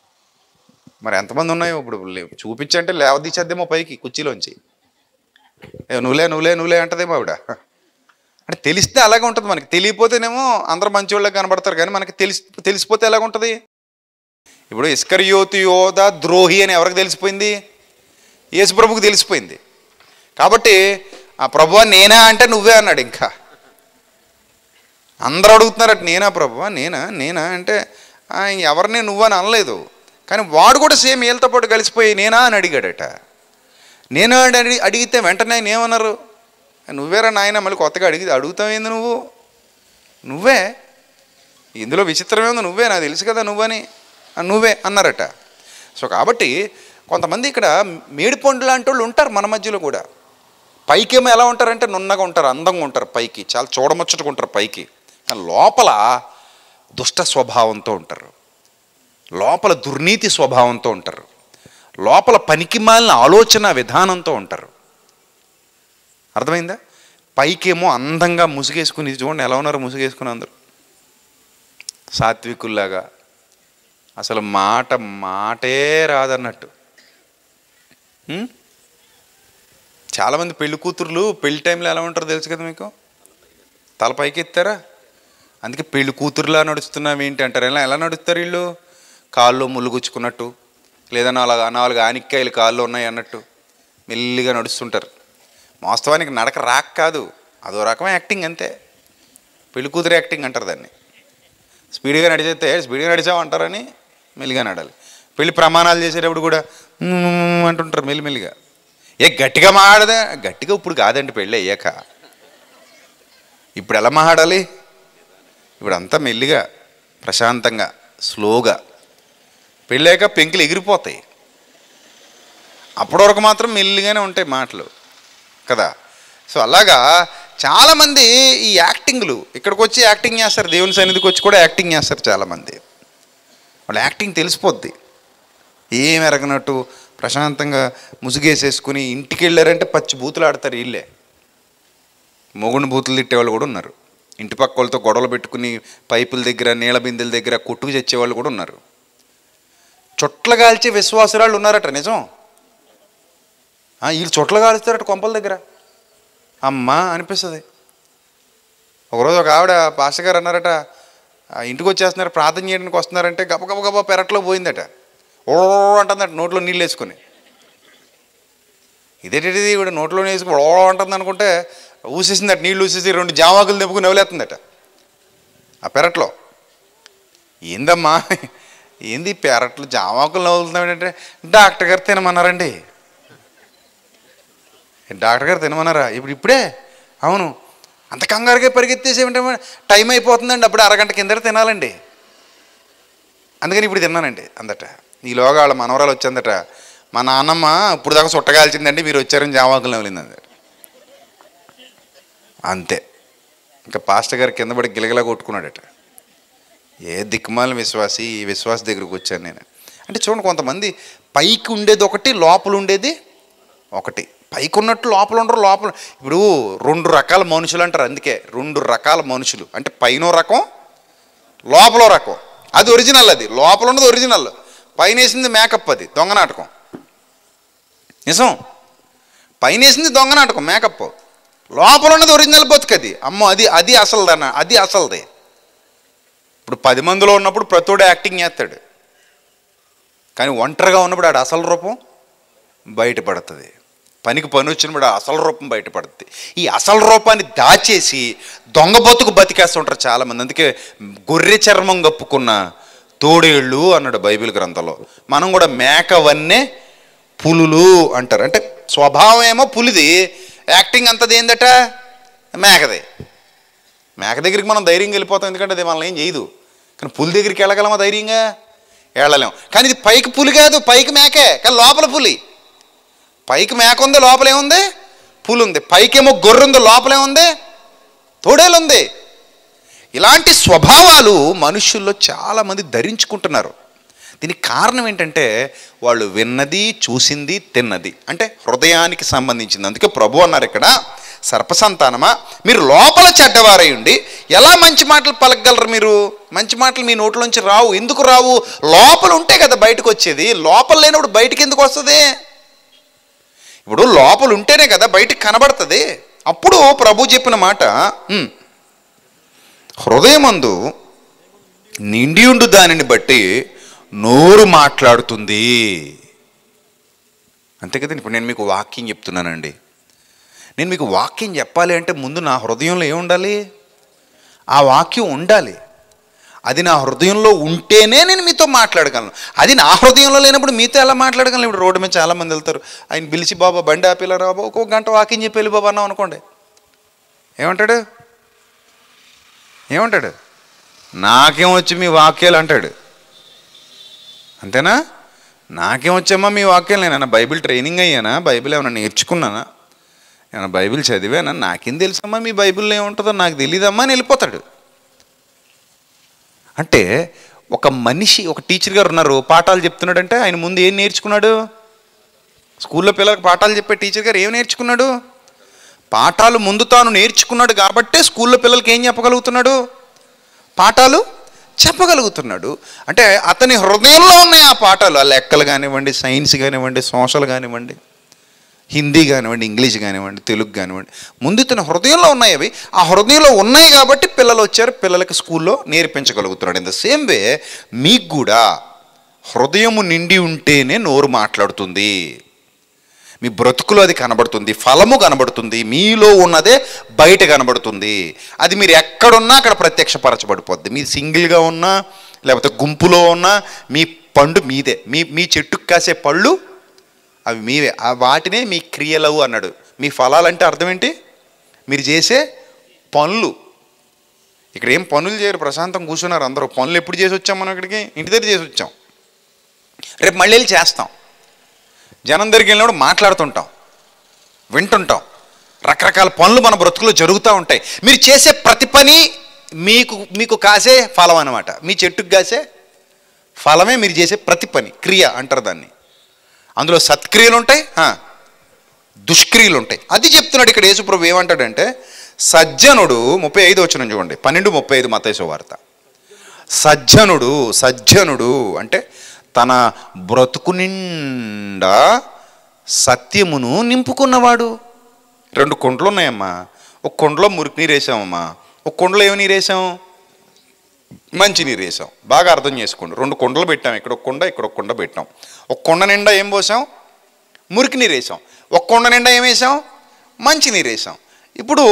మరి ఎంతమంది ఉన్నాయో ఇప్పుడు లే- చూపించంటే లేవదీచేద్దేమో పైకి కుర్చీలోంచి ఏ నువ్వులే నువ్వులే నువ్వులే అంటదేమో ఆవిడ అంటే తెలిస్తే అలాగే ఉంటుంది మనకి తెలియపోతేనేమో అందరు మంచివాళ్ళకి కనబడతారు కానీ మనకి తెలిసి తెలిసిపోతే ఎలాగ ఉంటుంది ఇప్పుడు ఇస్కరియోతి యోధ ద్రోహి అని ఎవరికి తెలిసిపోయింది యేసుప్రభుకి తెలిసిపోయింది కాబట్టి ఆ ప్రభు నేనా అంటే నువ్వే అన్నాడు ఇంకా అందరూ అడుగుతున్నారట నేనా ప్రభు నేనా నేనా అంటే "ఆ, ఎవరిని నువ్వని అనలేదు కానీ వాడు కూడా సేమ్ వీళ్ళతో పాటు కలిసిపోయి నేనా అని అడిగాడట నేను అని అడిగి అడిగితే వెంటనే ఆయన ఏమన్నారు నువ్వేరా నాయన మళ్ళీ కొత్తగా అడిగి అడుగుతావేంది నువ్వు నువ్వే ఇందులో విచిత్రమే ఉంది నువ్వే నాకు తెలుసు కదా నువ్వని "ఆ, నువ్వే అన్నారట సో కాబట్టి కొంతమంది ఇక్కడ మేడిపండు లాంటి వాళ్ళు ఉంటారు మన మధ్యలో కూడా పైకేమో ఎలా ఉంటారంటే నున్నగా ఉంటారు అందంగా ఉంటారు పైకి చాలా చూడముచ్చటగా ఉంటారు పైకి కానీ లోపల దుష్ట స్వభావంతో ఉంటారు లోపల దుర్నీతి స్వభావంతో ఉంటారు లోపల పనికి మాలిన ఆలోచన విధానంతో ఉంటారు అర్థమైందా పైకేమో అందంగా ముసుగేసుకుని ఇది చూడండి ఎలా ఉన్నారు ముసుగేసుకుని అందరు సాత్వికుల్లాగా అసలు మాట మాటే రాదన్నట్టు ఉం? చాలామంది పెళ్లి కూతుర్లు పెళ్లి టైంలో ఎలా ఉంటారో తెలుసు కదా మీకు తల పైకి ఎత్తారా అందుకే పెళ్లి కూతురులా నడుస్తున్నావు ఏంటి అంటారు ఎలా ఎలా నడుస్తారు వీళ్ళు కాళ్ళు ముళ్ళుగుచ్చుకున్నట్టు లేదా నాలుగు నాలుగు ఆనిక్కాయలు కాళ్ళు ఉన్నాయి అన్నట్టు మెల్లిగా నడుస్తుంటారు వాస్తవానికి నడక రాక కాదు అదో రకమైన యాక్టింగ్ అంతే పెళ్లి కూతురు యాక్టింగ్ అంటారు దాన్ని స్పీడ్గా నడిచేస్తే స్పీడ్గా నడిచావు అంటారని మెల్లిగా నడాలి పెళ్లి ప్రమాణాలు చేసేటప్పుడు కూడా "మ్మ్" అంటుంటారు మెల్లిమెల్లిగా ఏ గట్టిగా మాడదా గట్టిగా ఇప్పుడు కాదండి పెళ్ళి అయ్యాక ఇప్పుడు ఎలా మాడాలి ఇప్పుడు అంతా మెల్లిగా ప్రశాంతంగా స్లోగా పెళ్ళాక పెంకులు ఎగిరిపోతాయి అప్పటి వరకు మాత్రం మెల్లిగానే ఉంటాయి మాటలు కదా సో అలాగా చాలామంది ఈ యాక్టింగ్లు ఇక్కడికి వచ్చి యాక్టింగ్ చేస్తారు దేవుని సన్నిధికి వచ్చి కూడా యాక్టింగ్ చేస్తారు చాలామంది వాళ్ళ యాక్టింగ్ తెలిసిపోద్ది ఏం ఎరగనట్టు ప్రశాంతంగా ముసుగేసేసుకుని ఇంటికి వెళ్ళారంటే పచ్చి బూతులు ఆడతారు వీళ్ళే మొగుని బూతులు తిట్టేవాళ్ళు కూడా ఉన్నారు ఇంటి పక్క వాళ్ళతో గొడవలు పెట్టుకుని పైపుల దగ్గర నీళ్ళ బిందెల దగ్గర కొట్టుకు తెచ్చేవాళ్ళు కూడా ఉన్నారు చుట్ల కాల్చే విశ్వాసురాళ్ళు ఉన్నారట నిజం ఆ, వీళ్ళు చుట్ల కాలుస్తారట కొంపల దగ్గర అమ్మా అనిపిస్తుంది ఒకరోజు ఒక ఆవిడ పాస్టర్ గారు అన్నారట "ఆ, ఇంటికి వచ్చేస్తున్నారు ప్రార్థన చేయడానికి వస్తున్నారంటే గబ గబ గబ పెరట్లో పోయిందట ఓ అంటుందట నోట్లో నీళ్ళు వేసుకుని ఇదేంటిది ఇవిడ నోట్లో వేసుకుని ఓ అంటుంది అనుకుంటే ఊసేసిందట నీళ్ళు ఊసేసి రెండు జామాకులు తెప్పుకుని నవ్వులేస్తుందట ఆ పెరట్లో ఏందమ్మా ఏంది ఈ పెరట్లో జామాకులు నవ్వులుతున్నామంటే డాక్టర్ గారు తినమన్నారండి డాక్టర్ గారు తినమన్నారా ఇప్పుడు ఇప్పుడే అవును అంత కంగారుగా పరిగెత్తేసేమంటే టైం అయిపోతుందండి అప్పుడు అరగంట కిందట తినాలండి అందుకని ఇప్పుడు తిన్నానండి అందట ఈలోగా వాళ్ళ మనవరాలు వచ్చిందట మా నాన్నమ్మ ఇప్పుడు దాకా చుట్టగాల్చిందండి మీరు వచ్చారని జామాకులు నవ్వులింది అందట అంతే ఇంకా పాస్టర్ గారు కింద పడి గిలగిలా కొట్టుకున్నాడట ఏ దిక్కుమాల విశ్వాసి ఈ విశ్వాస దగ్గరికి వచ్చాను నేను అంటే చూడండి కొంతమంది పైకి ఉండేది ఒకటి లోపల ఉండేది ఒకటి పైకి ఉన్నట్టు లోపల ఉండరు లోపల ఇప్పుడు రెండు రకాల మనుషులు అంటారు అందుకే రెండు రకాల మనుషులు అంటే పైన రకం లోపల రకం అది ఒరిజినల్ అది లోపల ఉన్నది ఒరిజినల్ పైన వేసింది మేకప్ అది దొంగ నాటకం నిజం పైన వేసింది దొంగ నాటకం మేకప్ లోపల ఉన్నది ఒరిజినల్ బతుకది అమ్మో అది అది అసలుదన్న అది అసలుది ఇప్పుడు పది మందిలో ఉన్నప్పుడు ప్రతోడు యాక్టింగ్ చేస్తాడు కానీ ఒంటరిగా ఉన్నప్పుడు ఆడు అసలు రూపం బయటపడుతుంది పనికి పని వచ్చినప్పుడు ఆ అసలు రూపం బయటపడుతుంది ఈ అసలు రూపాన్ని దాచేసి దొంగ బతుకు బతికేస్తుంటారు చాలామంది అందుకే గొర్రె చర్మం కప్పుకున్న తోడేళ్ళు అన్నాడు బైబిల్ గ్రంథంలో మనం కూడా మేకవన్నే పులులు అంటారు అంటే స్వభావం ఏమో పులిది యాక్టింగ్ అంతది ఏందట మేకదే మేక దగ్గరికి మనం ధైర్యంగా వెళ్ళిపోతాం ఎందుకంటే అది మనల్ని ఏం చేయదు కానీ పులి దగ్గరికి వెళ్ళగలమా ధైర్యంగా వెళ్ళలేం కానీ ఇది పైకి పులి కాదు పైకి మేకే కానీ లోపల పులి పైకి మేక ఉంది లోపల ఏముంది పులి ఉంది పైకేమో గొర్రె ఉంది లోపల ఏముంది తోడేలు ఉంది ఇలాంటి స్వభావాలు మనుషుల్లో చాలామంది ధరించుకుంటున్నారు దీనికి కారణం ఏంటంటే వాళ్ళు విన్నది చూసింది తిన్నది అంటే హృదయానికి సంబంధించింది అందుకే ప్రభు అన్నారు ఇక్కడ సర్పసంతానమా మీరు లోపల చెడ్డవారై ఉండి ఎలా మంచి మాటలు పలకగలరు మీరు మంచి మాటలు మీ నోట్లోంచి రావు ఎందుకు రావు లోపల ఉంటే కదా బయటకు వచ్చేది లోపల లేనప్పుడు బయటికి ఎందుకు వస్తుంది ఇప్పుడు లోపల ఉంటేనే కదా బయటికి కనబడుతుంది అప్పుడు ప్రభు చెప్పిన మాట "ఉమ్, హృదయమందు నిండియుండు దానిని బట్టి నోరు మాట్లాడుతుంది అంతే కదండి ఇప్పుడు నేను మీకు వాక్యం చెప్తున్నానండి నేను మీకు వాక్యం చెప్పాలి అంటే ముందు నా హృదయంలో ఏముండాలి ఆ వాక్యం ఉండాలి అది నా హృదయంలో ఉంటేనే నేను మీతో మాట్లాడగలను అది నా హృదయంలో లేనప్పుడు మీతో ఎలా మాట్లాడగలను ఇప్పుడు రోడ్డు మీద చాలామంది వెళ్తారు ఆయన పిలిచి బాబా బండి ఆపిలా రా బాబా ఒక గంట వాక్యం చెప్పి వెళ్ళి బాబా అన్నాం అనుకోండి ఏమంటాడు ఏమంటాడు నాకేం వచ్చి మీ వాక్యాలు అంటాడు అంతేనా నాకేం వచ్చామా మీ వాక్యాలు నేనన్నా బైబిల్ ట్రైనింగ్ అయ్యానా బైబిల్ ఏమైనా నేర్చుకున్నానా నేను బైబిల్ చదివాను నాకేం తెలుసమ్మా మీ బైబిల్లో ఏముంటుందో నాకు తెలియదమ్మా అని వెళ్ళిపోతాడు అంటే ఒక మనిషి ఒక టీచర్ గారు ఉన్నారు పాఠాలు చెప్తున్నాడంటే ఆయన ముందు ఏం నేర్చుకున్నాడు స్కూల్లో పిల్లలకు పాఠాలు చెప్పే టీచర్ గారు ఏం నేర్చుకున్నాడు పాఠాలు ముందు తాను నేర్చుకున్నాడు కాబట్టే స్కూల్లో పిల్లలకి ఏం చెప్పగలుగుతున్నాడు పాఠాలు చెప్పగలుగుతున్నాడు అంటే అతని హృదయంలో ఉన్నాయి ఆ పాఠాలు ఆ లెక్కలు కానివ్వండి సైన్స్ కానివ్వండి సోషల్ కానివ్వండి హిందీ కానివ్వండి ఇంగ్లీష్ కానివ్వండి తెలుగు కానివ్వండి ముందు ఇతని హృదయంలో ఉన్నాయి అవి ఆ హృదయంలో ఉన్నాయి కాబట్టి పిల్లలు వచ్చారు పిల్లలకి స్కూల్లో నేర్పించగలుగుతున్నాడు ఇన్ ద సేమ్ వే మీకు కూడా హృదయము నిండి ఉంటేనే నోరు మాట్లాడుతుంది మీ బ్రతుకులో అది కనబడుతుంది ఫలము కనబడుతుంది మీలో ఉన్నదే బయట కనబడుతుంది అది మీరు ఎక్కడున్నా అక్కడ ప్రత్యక్షపరచబడిపోద్ది మీరు సింగిల్గా ఉన్నా లేకపోతే గుంపులో ఉన్నా మీ పండు మీదే మీ మీ చెట్టుకు కాసే పళ్ళు అవి మీవే ఆ వాటినే మీ క్రియలవు అన్నాడు మీ ఫలాలంటే అర్థం ఏంటి మీరు చేసే పనులు ఇక్కడ ఏం పనులు చేయరు ప్రశాంతం కూర్చున్నారు అందరూ పనులు ఎప్పుడు చేసి వచ్చాం మనం ఇక్కడికి ఇంటి దగ్గర చేసి వచ్చాం రేపు మళ్ళీ వెళ్ళి చేస్తాం జనం దగ్గరికి వెళ్ళినప్పుడు మాట్లాడుతుంటాం వింటుంటాం రకరకాల పనులు మన బ్రతుకులో జరుగుతూ ఉంటాయి మీరు చేసే ప్రతి పని మీకు మీకు కాసే ఫలం అనమాట మీ చెట్టుకు కాసే ఫలమే మీరు చేసే ప్రతి పని క్రియ అంటారు దాన్ని అందులో సత్క్రియలు ఉంటాయి ఆ, దుష్క్రియలు ఉంటాయి అది చెప్తున్నాడు ఇక్కడ యేసుప్రభు ఏమంటాడంటే సజ్జనుడు ముప్పై ఐదు వచ్చిన చూడండి పన్నెండు ముప్పై ఐదు మతేశ్వ వార్త సజ్జనుడు సజ్జనుడు అంటే తన బ్రతుకు నిండా సత్యమును నింపుకున్నవాడు రెండు కుండలు ఉన్నాయమ్మా ఒక కుండలో మురికి నీరు వేసామమ్మా ఒక కుండలో ఏమి నీరు వేసాం మంచి నీరు వేసాం బాగా అర్థం చేసుకోండి రెండు కుండలు పెట్టాం ఇక్కడ ఒక కుండ ఇక్కడ ఒక కుండ పెట్టాం ఒక కుండ నిండా ఏం పోసాం మురికి నీరు వేసాం ఒక కుండ నిండా ఏం వేసాం మంచి నీరు వేసాం ఇప్పుడు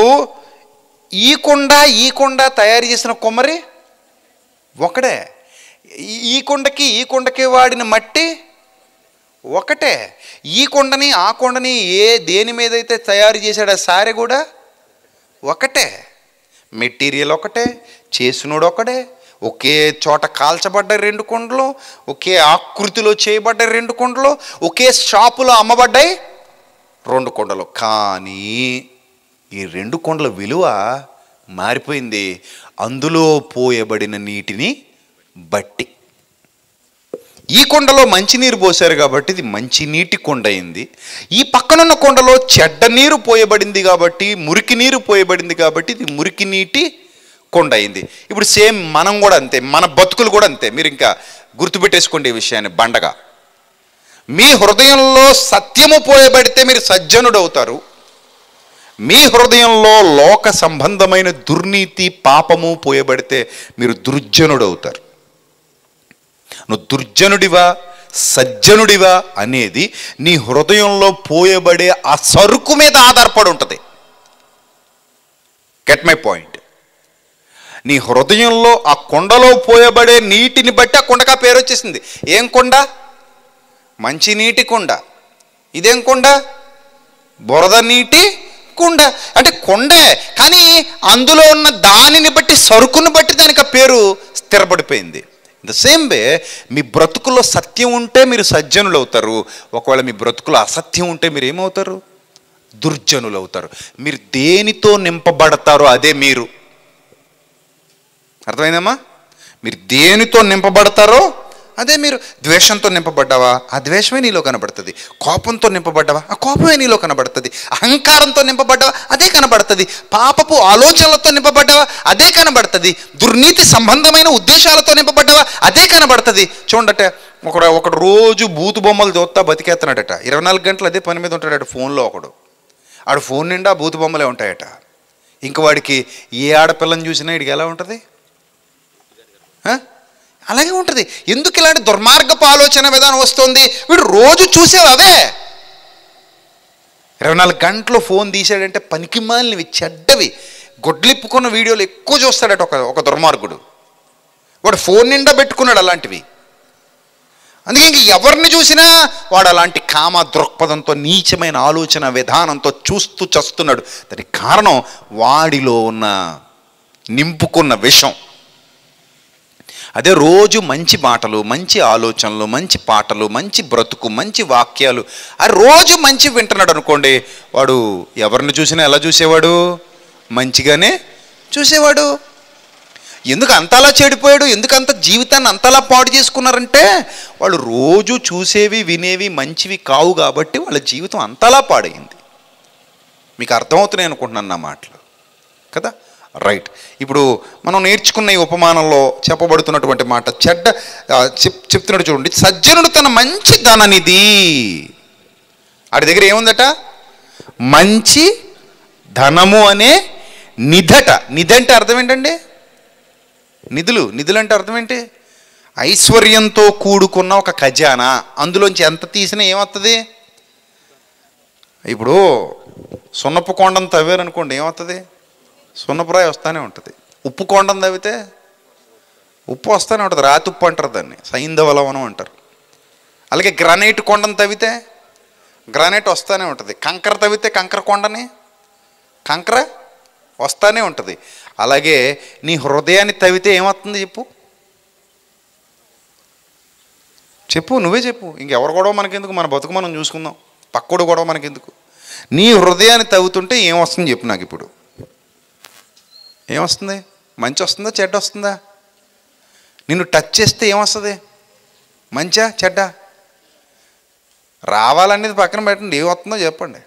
ఈ కుండ ఈ కుండ తయారు చేసిన కొమ్మరి ఒకడే ఈ- ఈ కొండకి ఈ కొండకి వాడిన మట్టి ఒకటే ఈ కొండని ఆ కొండని ఏ దేని మీద అయితే తయారు చేశాడో సారె కూడా ఒకటే మెటీరియల్ ఒకటే చేసినోడు ఒకడే ఒకే చోట కాల్చబడ్డ రెండు కొండలు ఒకే ఆకృతిలో చేయబడ్డ రెండు కొండలు ఒకే షాపులో అమ్మబడ్డాయి రెండు కొండలు కానీ ఈ రెండు కొండల విలువ మారిపోయింది అందులో పోయబడిన నీటిని బట్టి ఈ కొండలో మంచినీరు పోశారు కాబట్టి ఇది మంచినీటి కొండ అయింది ఈ పక్కనున్న కొండలో చెడ్డ నీరు పోయబడింది కాబట్టి మురికి నీరు పోయబడింది కాబట్టి ఇది మురికి నీటి కొండ అయింది ఇప్పుడు సేమ్ మనం కూడా అంతే మన బతుకులు కూడా అంతే మీరు ఇంకా గుర్తుపెట్టేసుకోండి ఈ విషయాన్ని బండగా మీ హృదయంలో సత్యము పోయబడితే మీరు సజ్జనుడు అవుతారు మీ హృదయంలో లోక సంబంధమైన దుర్నీతి పాపము పోయబడితే మీరు దుర్జనుడు అవుతారు నువ్వు దుర్జనుడివా సజ్జనుడివా అనేది నీ హృదయంలో పోయబడే ఆ సరుకు మీద ఆధారపడి ఉంటుంది గెట్ మై పాయింట్ నీ హృదయంలో ఆ కొండలో పోయబడే నీటిని బట్టి ఆ కొండకా పేరు వచ్చేసింది ఏం కొండ మంచి నీటి కొండ ఇదేం కొండ బురద నీటి కుండ అంటే కొండే కానీ అందులో ఉన్న దానిని బట్టి సరుకును బట్టి దానికి ఆ పేరు స్థిరపడిపోయింది ద సేమ్ వే మీ బ్రతుకులో సత్యం ఉంటే మీరు సజ్జనులు అవుతారు ఒకవేళ మీ బ్రతుకులో అసత్యం ఉంటే మీరు ఏమవుతారు దుర్జనులు అవుతారు మీరు దేనితో నింపబడతారో అదే మీరు అర్థమైందమ్మా మీరు దేనితో నింపబడతారో అదే మీరు ద్వేషంతో నింపబడ్డావా ఆ ద్వేషమే నీలో కనబడుతుంది కోపంతో నింపబడ్డావా ఆ కోపమే నీలో కనబడుతుంది అహంకారంతో నింపబడ్డావా అదే కనబడుతుంది పాపపు ఆలోచనలతో నింపబడ్డావా అదే కనబడుతుంది దుర్నీతి సంబంధమైన ఉద్దేశాలతో నింపబడ్డావా అదే కనబడుతుంది చూడండట ఒకడు ఒకడు రోజు బూతు బొమ్మలు చూస్తా బతికేస్తున్నాడట ఇరవై నాలుగు గంటలు అదే పని మీద ఉంటాడట ఫోన్లో ఒకడు ఆడు ఫోన్ నిండా బూతు బొమ్మలే ఉంటాయట ఇంక వాడికి ఏ ఆడపిల్లని చూసినా వీడికి ఎలా ఉంటుంది ఆ? అలాగే ఉంటుంది ఎందుకు ఇలాంటి దుర్మార్గపు ఆలోచన విధానం వస్తుంది వీడు రోజు చూసేవి అవే ఇరవై నాలుగు గంటలు ఫోన్ తీసాడంటే పనికి మాలినవి చెడ్డవి గొడ్లిప్పుకున్న వీడియోలు ఎక్కువ చూస్తాడట ఒక ఒక దుర్మార్గుడు వాడు ఫోన్ నిండా పెట్టుకున్నాడు అలాంటివి అందుకే ఇంక ఎవరిని చూసినా వాడు అలాంటి కామ దృక్పథంతో నీచమైన ఆలోచన విధానంతో చూస్తూ చస్తున్నాడు దానికి కారణం వాడిలో ఉన్న నింపుకున్న విషం అదే రోజు మంచి మాటలు మంచి ఆలోచనలు మంచి పాటలు మంచి బ్రతుకు మంచి వాక్యాలు ఆ రోజు మంచి వింటున్నాడు అనుకోండి వాడు ఎవరిని చూసినా ఎలా చూసేవాడు మంచిగానే చూసేవాడు ఎందుకు అంతలా చెడిపోయాడు ఎందుకు అంత జీవితాన్ని అంతలా పాడు చేసుకున్నారంటే వాళ్ళు రోజు చూసేవి వినేవి మంచివి కావు కాబట్టి వాళ్ళ జీవితం అంతలా పాడైంది మీకు అర్థమవుతున్నాయి అనుకుంటున్నాను నా మాటలు కదా రైట్ ఇప్పుడు మనం నేర్చుకున్న ఈ ఉపమానంలో చెప్పబడుతున్నటువంటి మాట చెడ్డ ఆ, చెప్ చెప్తున్నాడు చూడండి సజ్జనుడు తన మంచి ధననిధి ఆడి దగ్గర ఏముందట మంచి ధనము అనే నిధట నిధి అంటే అర్థం ఏంటండి నిధులు నిధులు అంటే అర్థం ఏంటి ఐశ్వర్యంతో కూడుకున్న ఒక ఖజానా అందులోంచి ఎంత తీసినా ఏమవుతుంది ఇప్పుడు సున్నపు కొండను తవ్వారనుకోండి ఏమవుతుంది సున్నపురాయి వస్తూనే ఉంటుంది ఉప్పు కొండను తవ్వితే ఉప్పు వస్తూనే ఉంటుంది రాతి ఉప్పు అంటారు దాన్ని సైంధవ లవణం అంటారు అలాగే గ్రానైట్ కొండను తవ్వితే గ్రానైట్ వస్తూనే ఉంటుంది కంకర తవ్వితే కంకర కొండని కంకర వస్తూనే ఉంటుంది అలాగే నీ హృదయాన్ని తవ్వితే ఏమవుతుంది చెప్పు చెప్పు నువ్వే చెప్పు ఇంకెవరు గొడవ మనకెందుకు మన బతుకు మనం చూసుకుందాం పక్కోడు గొడవ మనకెందుకు నీ హృదయాన్ని తవ్వుతుంటే ఏం వస్తుంది చెప్పు నాకు ఇప్పుడు ఏమొస్తుంది మంచి వస్తుందా చెడ్డ వస్తుందా నిన్ను టచ్ చేస్తే ఏమొస్తుంది మంచా చెడ్డ రావాలనేది పక్కన పెట్టండి ఏం వస్తుందో చెప్పండి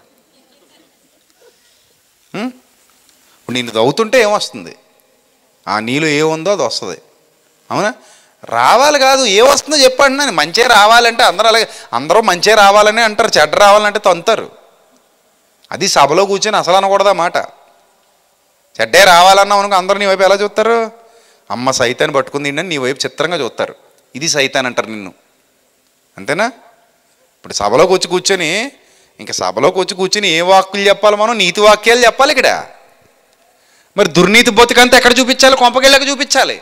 ఉం? ఇప్పుడు నిన్ను తవ్వుతుంటే ఏమొస్తుంది ఆ నీలో ఏముందో అది వస్తుంది అవునా రావాలి కాదు ఏమొస్తుందో చెప్పండి నేను మంచే రావాలంటే అందరూ అలాగే అందరూ మంచే రావాలని అంటారు చెడ్డ రావాలంటే తంతారు అది సభలో కూర్చొని అసలు అనకూడదు ఆ మాట చెడ్డే రావాలన్నా అనుకో అందరూ నీ వైపు ఎలా చూస్తారు అమ్మ సైతాన్ని పట్టుకుంది అని నీ వైపు చిత్రంగా చూస్తారు ఇది సైతాన్ అంటారు నిన్ను అంతేనా ఇప్పుడు సభలోకి వచ్చి కూర్చొని ఇంకా సభలోకి వచ్చి కూర్చొని ఏ వాక్కులు చెప్పాలి మనం నీతి వాక్యాలు చెప్పాలి ఇక్కడ మరి దుర్నీతి బతుకంతా ఎక్కడ చూపించాలి కొంపకెళ్ళక చూపించాలి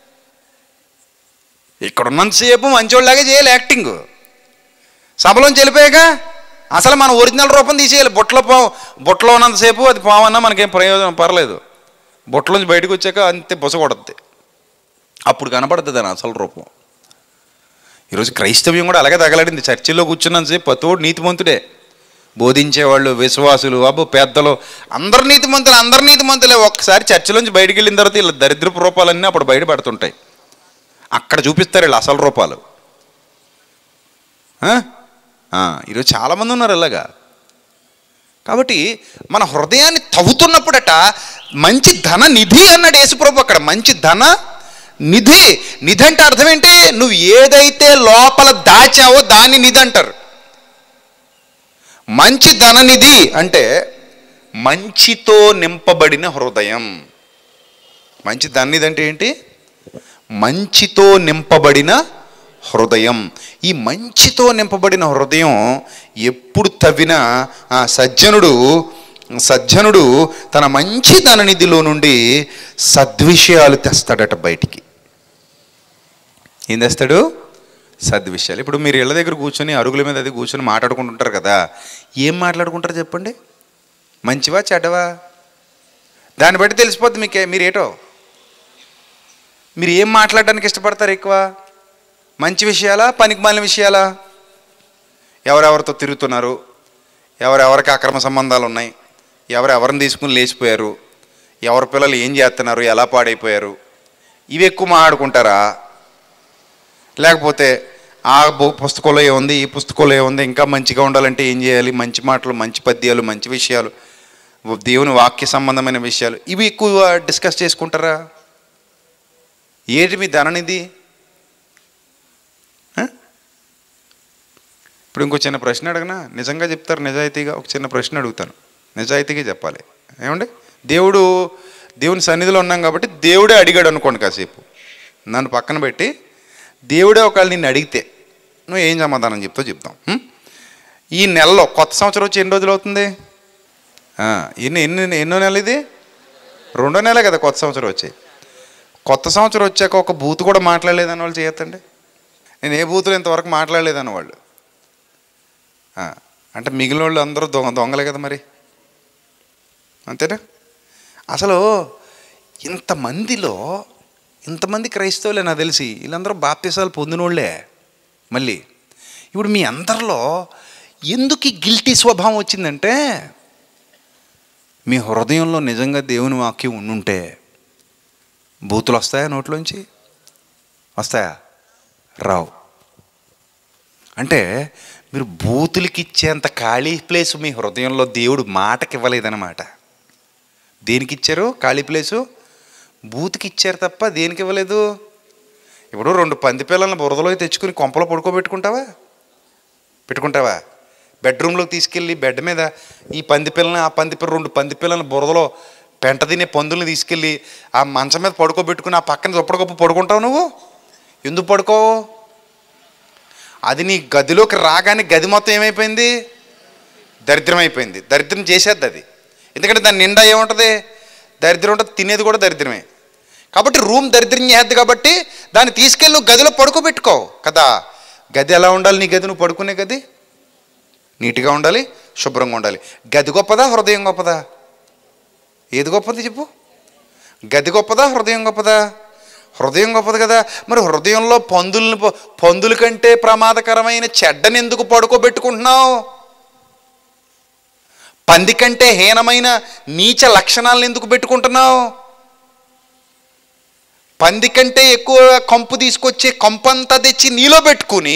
ఇక్కడ ఉన్నంతసేపు మంచోళ్ళలాగే చేయాలి యాక్టింగ్ సభలోంచి వెళ్ళిపోయాక అసలు మన ఒరిజినల్ రూపం తీసేయాలి బుట్టలో పావు బుట్టలో ఉన్నంతసేపు అది పావన్నా మనకేం ప్రయోజనం పర్లేదు బుట్టలోంచి బయటకు వచ్చాక అంతే బుస కొడద్ది అప్పుడు కనపడుతుంది దాని అసలు రూపం ఈరోజు క్రైస్తవ్యం కూడా అలాగే తగలడింది చర్చిలో కూర్చున్నంతసేపు పతోడు నీతిమంతుడే బోధించేవాళ్ళు విశ్వాసులు అబ్బో పెద్దలు అందరు నీతిమంతులు అందరు నీతిమంతులే ఒక్కసారి చర్చిలోంచి బయటికి వెళ్ళిన తర్వాత వీళ్ళ దరిద్రపు రూపాలన్నీ అప్పుడు బయటపడుతుంటాయి అక్కడ చూపిస్తారు వీళ్ళు అసలు రూపాలు ఆ? ఆ, ఈరోజు చాలామంది ఉన్నారు ఇలాగా కాబట్టి మన హృదయాన్ని తవ్వుతున్నప్పుడట మంచి ధన నిధి అన్నాడు యేసుప్రభు అక్కడ మంచి ధన నిధి నిధి అంటే అర్థం ఏంటి నువ్వు ఏదైతే లోపల దాచావో దాన్ని నిధి అంటారు మంచి ధననిధి అంటే మంచితో నింపబడిన హృదయం మంచి ధననిధి అంటే ఏంటి మంచితో నింపబడిన హృదయం ఈ మంచితో నింపబడిన హృదయం ఎప్పుడు తవ్వినా ఆ సజ్జనుడు సజ్జనుడు తన మంచి ధననిధిలో నుండి సద్విషయాలు తెస్తాడట బయటికి ఏం తెస్తాడు సద్విషయాలు ఇప్పుడు మీరు ఇళ్ళ దగ్గర కూర్చొని అరుగుల మీద అది కూర్చొని మాట్లాడుకుంటుంటారు కదా ఏం మాట్లాడుకుంటారు చెప్పండి మంచివా చెడ్డవా దాన్ని బట్టి తెలిసిపోద్ది మీకే మీరేటో మీరు ఏం మాట్లాడడానికి ఇష్టపడతారు ఎక్కువ మంచి విషయాలా పనికిమాలిన విషయాలా ఎవరెవరితో తిరుగుతున్నారు ఎవరెవరికి అక్రమ సంబంధాలు ఉన్నాయి ఎవరెవరిని తీసుకుని లేచిపోయారు ఎవరి పిల్లలు ఏం చేస్తున్నారు ఎలా పాడైపోయారు ఇవి ఎక్కువ మాట్లాడుకుంటారా లేకపోతే ఆ బు- పుస్తకంలో ఏముంది ఈ పుస్తకంలో ఏముంది ఇంకా మంచిగా ఉండాలంటే ఏం చేయాలి మంచి మాటలు మంచి పద్యాలు మంచి విషయాలు దేవుని వాక్య సంబంధమైన విషయాలు ఇవి ఎక్కువ డిస్కస్ చేసుకుంటారా ఏంటి మీ ధననిధి ఆ? ఇప్పుడు ఇంకో చిన్న ప్రశ్న అడగనా నిజంగా చెప్తారు నిజాయితీగా ఒక చిన్న ప్రశ్న అడుగుతాను నిజాయితీగా చెప్పాలి ఏమండి దేవుడు దేవుని సన్నిధిలో ఉన్నాం కాబట్టి దేవుడే అడిగాడు అనుకోండి కాసేపు నన్ను పక్కన పెట్టి దేవుడే ఒకవేళ నిన్ను అడిగితే నువ్వు ఏం సమాధానం చెప్తావు చెప్తాం హ్మ్? ఈ నెలలో కొత్త సంవత్సరం వచ్చి ఎన్ని రోజులు అవుతుంది ఆ, ఎన్ని ఎన్ని ఎన్నో నెల ఇది రెండో నెలే కదా కొత్త సంవత్సరం వచ్చాయి కొత్త సంవత్సరం వచ్చాక ఒక బూత్ కూడా మాట్లాడలేదని వాళ్ళు చేయొద్దండి నేను ఏ బూతులు ఇంతవరకు మాట్లాడలేదని వాళ్ళు ఆ, అంటే మిగిలిన వాళ్ళు అందరూ దొంగ దొంగలే కదా మరి అంతేనా అసలు ఇంతమందిలో ఇంతమంది క్రైస్తవులే నాకు తెలిసి వీళ్ళందరూ బాప్తిసాలు పొందినోళ్ళే మళ్ళీ ఇప్పుడు మీ అందరిలో ఎందుకు ఈ గిల్టీ స్వభావం వచ్చిందంటే మీ హృదయంలో నిజంగా దేవుని వాక్యం ఉండుంటే బూతులు వస్తాయా నోట్లోంచి వస్తాయా రావు అంటే మీరు బూతులకి ఇచ్చేంత ఖాళీ ప్లేస్ మీ హృదయంలో దేవుడు మాటకి ఇవ్వలేదన్నమాట దేనికి ఇచ్చారు ఖాళీ ప్లేసు బూతుకి ఇచ్చారు తప్ప దేనికి ఇవ్వలేదు ఇప్పుడు రెండు పంది పిల్లల్ని బురదలో తెచ్చుకుని కొంపలో పడుకోబెట్టుకుంటావా పెట్టుకుంటావా బెడ్రూమ్లోకి తీసుకెళ్ళి బెడ్ మీద ఈ పంది పిల్లని ఆ పంది పిల్ల రెండు పంది పిల్లల్ని బురదలో పెంట తినే పందుల్ని తీసుకెళ్ళి ఆ మంచం మీద పడుకోబెట్టుకుని ఆ పక్కన దుప్పటికొప్పు పడుకుంటావు నువ్వు ఎందుకు పడుకోవు అది నీ గదిలోకి రాగానే గది మొత్తం ఏమైపోయింది దరిద్రం అయిపోయింది దరిద్రం చేసేద్ది అది ఎందుకంటే దాని నిండా ఏముంటుంది దరిద్రం ఉంటుంది తినేది కూడా దరిద్రమే కాబట్టి రూమ్ దరిద్రం చేద్ది కాబట్టి దాన్ని తీసుకెళ్ళి నువ్వు గదిలో పడుకోబెట్టుకో కదా గది ఎలా ఉండాలి నీ గది నువ్వు పడుకునే గది నీట్గా ఉండాలి శుభ్రంగా ఉండాలి గది గొప్పదా హృదయం గొప్పదా ఏది గొప్పది చెప్పు గది గొప్పదా హృదయం గొప్పదా హృదయం గొప్పది కదా మరి హృదయంలో పందుల్ని ప- పందుల కంటే ప్రమాదకరమైన చెడ్డని ఎందుకు పడుకోబెట్టుకుంటున్నావు పంది కంటే హీనమైన నీచ లక్షణాలను ఎందుకు పెట్టుకుంటున్నావు పంది కంటే ఎక్కువ కంపు తీసుకొచ్చే కంపంతా తెచ్చి నీలో పెట్టుకుని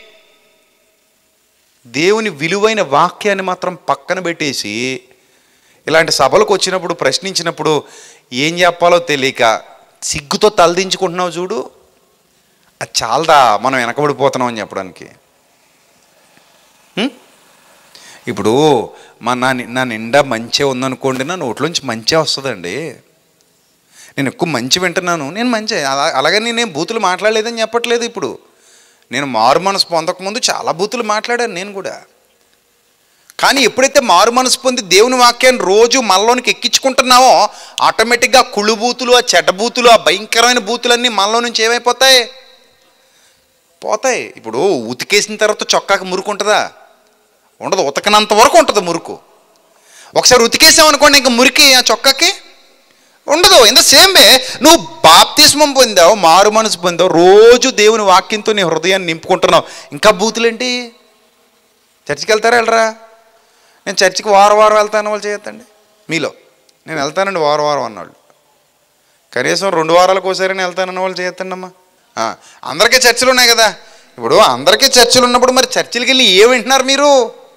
దేవుని విలువైన వాక్యాన్ని మాత్రం పక్కన పెట్టేసి ఇలాంటి సభలకు వచ్చినప్పుడు ప్రశ్నించినప్పుడు ఏం చెప్పాలో తెలియక సిగ్గుతో తలదించుకుంటున్నావు చూడు అది చాలదా మనం వెనకబడిపోతున్నాం అని చెప్పడానికి హ్మ్? ఇప్పుడు మా నా ని- నా నిండా మంచిగా ఉందనుకోండి నా నోట్లోంచి మంచిగా వస్తుందండి నేను ఎక్కువ మంచి వింటున్నాను నేను మంచి అలా అలాగని నేను బూతులు మాట్లాడలేదని చెప్పట్లేదు ఇప్పుడు నేను మారు మనసు పొందకముందు చాలా బూతులు మాట్లాడాను నేను కూడా కానీ ఎప్పుడైతే మారు మనసు పొంది దేవుని వాక్యాన్ని రోజు మనలోనికి ఎక్కించుకుంటున్నామో ఆటోమేటిక్గా కుళ్ళు బూతులు ఆ చెడ్డ బూతులు ఆ భయంకరమైన బూతులన్నీ మనలో నుంచి ఏమైపోతాయి పోతాయి ఇప్పుడు ఉతికేసిన తర్వాత చొక్కాకి మురుకు ఉంటుందా ఉండదు ఉతకనంత వరకు ఉంటుంది మురుకు ఒకసారి ఉతికేసామనుకోండి ఇంకా మురికి ఆ చొక్కాకి ఉండదు ఇంత సేమ్ వే నువ్వు బాప్తిస్మం పొందావు మారు మనసు పొందావు రోజు దేవుని వాక్యంతో నీ హృదయాన్ని నింపుకుంటున్నావు ఇంకా బూతులేంటి చర్చికి వెళ్తారా వెళ్ళరా నేను చర్చికి వారం వారం వెళ్తాను వాళ్ళు చేయొద్దండి మీలో నేను వెళ్తానండి వారం వారం అన్నాళ్ళు కనీసం రెండు వారాలకు ఒకసారి వెళ్తానన్న వాళ్ళు చేయొద్దండి అమ్మా ఆ, అందరికీ చర్చలు ఉన్నాయి కదా ఇప్పుడు అందరికీ చర్చలు ఉన్నప్పుడు మరి చర్చిలకి వెళ్ళి ఏం వింటున్నారు మీరు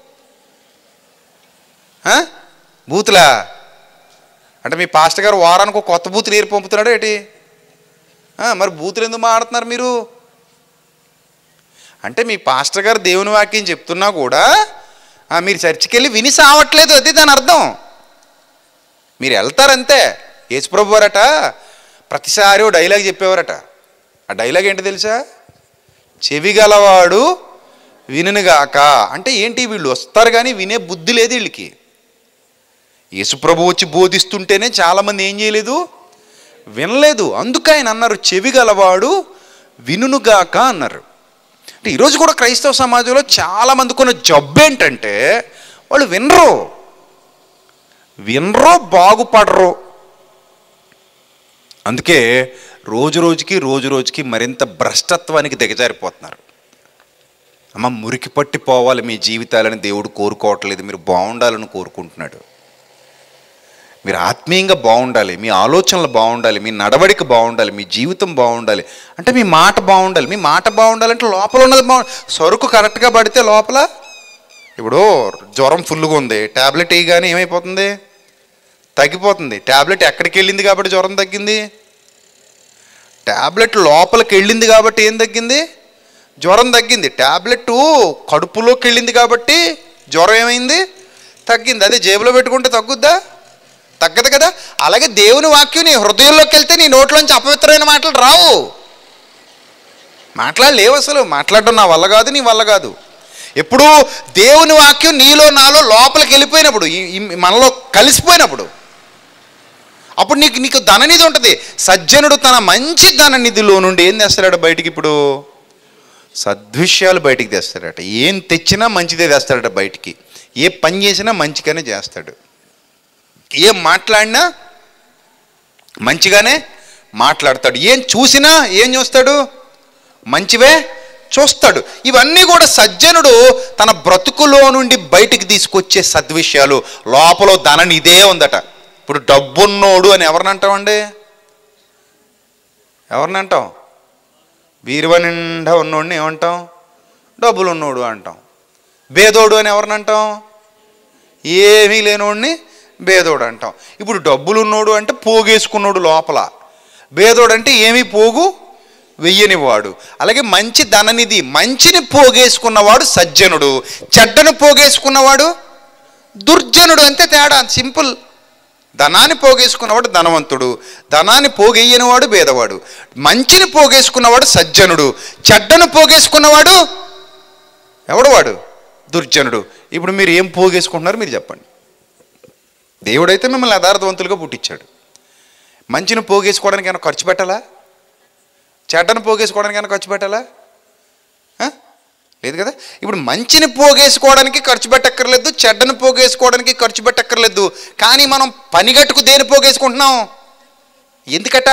ఆ? బూతులా అంటే మీ పాస్టర్ గారు వారానికి ఒక కొత్త బూతులు ఏరి పంపుతున్నాడు ఏంటి ఆ, మరి బూతులు ఎందుకు మాడుతున్నారు మీరు అంటే మీ పాస్టర్ గారు దేవుని వాక్యం చెప్తున్నా కూడా ఆ, మీరు చర్చికి వెళ్ళి విని సావట్లేదు అది దాని అర్థం మీరు వెళ్తారంతే యేసుప్రభు వారట ప్రతిసారి ఓ డైలాగ్ చెప్పేవారట ఆ డైలాగ్ ఏంటి తెలుసా చెవి గలవాడు వినుగాక అంటే ఏంటి వీళ్ళు వస్తారు కానీ వినే బుద్ధి లేదు వీళ్ళకి యేసుప్రభు వచ్చి బోధిస్తుంటేనే చాలామంది ఏం చేయలేదు వినలేదు అందుకు ఆయన అన్నారు చెవి గలవాడు వినుగాక అన్నారు అంటే ఈరోజు కూడా క్రైస్తవ సమాజంలో చాలామందికి ఉన్న జబ్బు ఏంటంటే వాళ్ళు వినరు వినరో బాగుపడరు అందుకే రోజు రోజుకి రోజు రోజుకి మరింత భ్రష్టత్వానికి దిగజారిపోతున్నారు అమ్మ మురికి పట్టిపోవాలి మీ జీవితాలని దేవుడు కోరుకోవట్లేదు మీరు బాగుండాలని కోరుకుంటున్నాడు మీరు ఆత్మీయంగా బాగుండాలి మీ ఆలోచనలు బాగుండాలి మీ నడవడిక బాగుండాలి మీ జీవితం బాగుండాలి అంటే మీ మాట బాగుండాలి మీ మాట బాగుండాలంటే లోపల ఉన్నది బాగు సరుకు కరెక్ట్గా పడితే లోపల ఇప్పుడు జ్వరం ఫుల్గా ఉంది ట్యాబ్లెట్ వేయగానే ఏమైపోతుంది తగ్గిపోతుంది ట్యాబ్లెట్ ఎక్కడికి వెళ్ళింది కాబట్టి జ్వరం తగ్గింది ట్యాబ్లెట్ లోపలికి వెళ్ళింది కాబట్టి ఏం తగ్గింది జ్వరం తగ్గింది ట్యాబ్లెట్ కడుపులోకి వెళ్ళింది కాబట్టి జ్వరం ఏమైంది తగ్గింది అదే జేబులో పెట్టుకుంటే తగ్గుద్దా తగ్గదు కదా అలాగే దేవుని వాక్యం నీ హృదయంలోకి వెళ్తే నీ నోట్లోంచి అపవిత్రమైన మాటలు రావు మాట్లాడలేవు అసలు మాట్లాడడం నా వల్ల కాదు నీ వల్ల కాదు ఎప్పుడు దేవుని వాక్యం నీలో నాలో లోపలికి వెళ్ళిపోయినప్పుడు ఈ- ఈ మనలో కలిసిపోయినప్పుడు అప్పుడు నీకు నీకు ధననిధి ఉంటుంది సజ్జనుడు తన మంచి ధననిధిలో నుండి ఏం తెస్తాడట బయటికి ఇప్పుడు సద్విషయాలు బయటికి తెస్తాడట ఏం తెచ్చినా మంచిదే తెస్తాడట బయటికి ఏ పని చేసినా మంచిగానే చేస్తాడు ఏం మాట్లాడినా మంచిగానే మాట్లాడతాడు ఏం చూసినా ఏం చూస్తాడు మంచివే చూస్తాడు ఇవన్నీ కూడా సజ్జనుడు తన బ్రతుకులో నుండి బయటికి తీసుకొచ్చే సద్విషయాలు లోపల ధనని ఇదే ఉందట ఇప్పుడు డబ్బున్నోడు అని ఎవరిని అంటామండి ఎవరిని అంటాం బీరువా నిండా ఉన్నోడిని ఏమంటాం డబ్బులు ఉన్నోడు అంటాం బేదోడు అని ఎవరిని అంటాం ఏమీ లేనోడిని బేదోడు అంటాం ఇప్పుడు డబ్బులు ఉన్నోడు అంటే పోగేసుకున్నోడు లోపల బేదోడు అంటే ఏమీ పోగు వెయ్యనివాడు అలాగే మంచి ధననిధి మంచిని పోగేసుకున్నవాడు సజ్జనుడు చెడ్డను పోగేసుకున్నవాడు దుర్జనుడు అంతే తేడా సింపుల్ ధనాన్ని పోగేసుకున్నవాడు ధనవంతుడు ధనాన్ని పోగేయనివాడు భేదవాడు మంచిని పోగేసుకున్నవాడు సజ్జనుడు చెడ్డను పోగేసుకున్నవాడు ఎవడు వాడు దుర్జనుడు ఇప్పుడు మీరు ఏం పోగేసుకుంటున్నారు మీరు చెప్పండి దేవుడైతే మిమ్మల్ని యథార్థవంతులుగా పుట్టించాడు మంచిని పోగేసుకోవడానికి ఏమైనా ఖర్చు పెట్టాలా చెడ్డను పోగేసుకోవడానికి ఏమైనా ఖర్చు పెట్టాలా ఆ? లేదు కదా ఇప్పుడు మంచిని పోగేసుకోవడానికి ఖర్చు పెట్టక్కర్లేదు చెడ్డను పోగేసుకోవడానికి ఖర్చు పెట్టక్కర్లేదు కానీ మనం పనిగట్టుకు దేని పోగేసుకుంటున్నాం ఎందుకట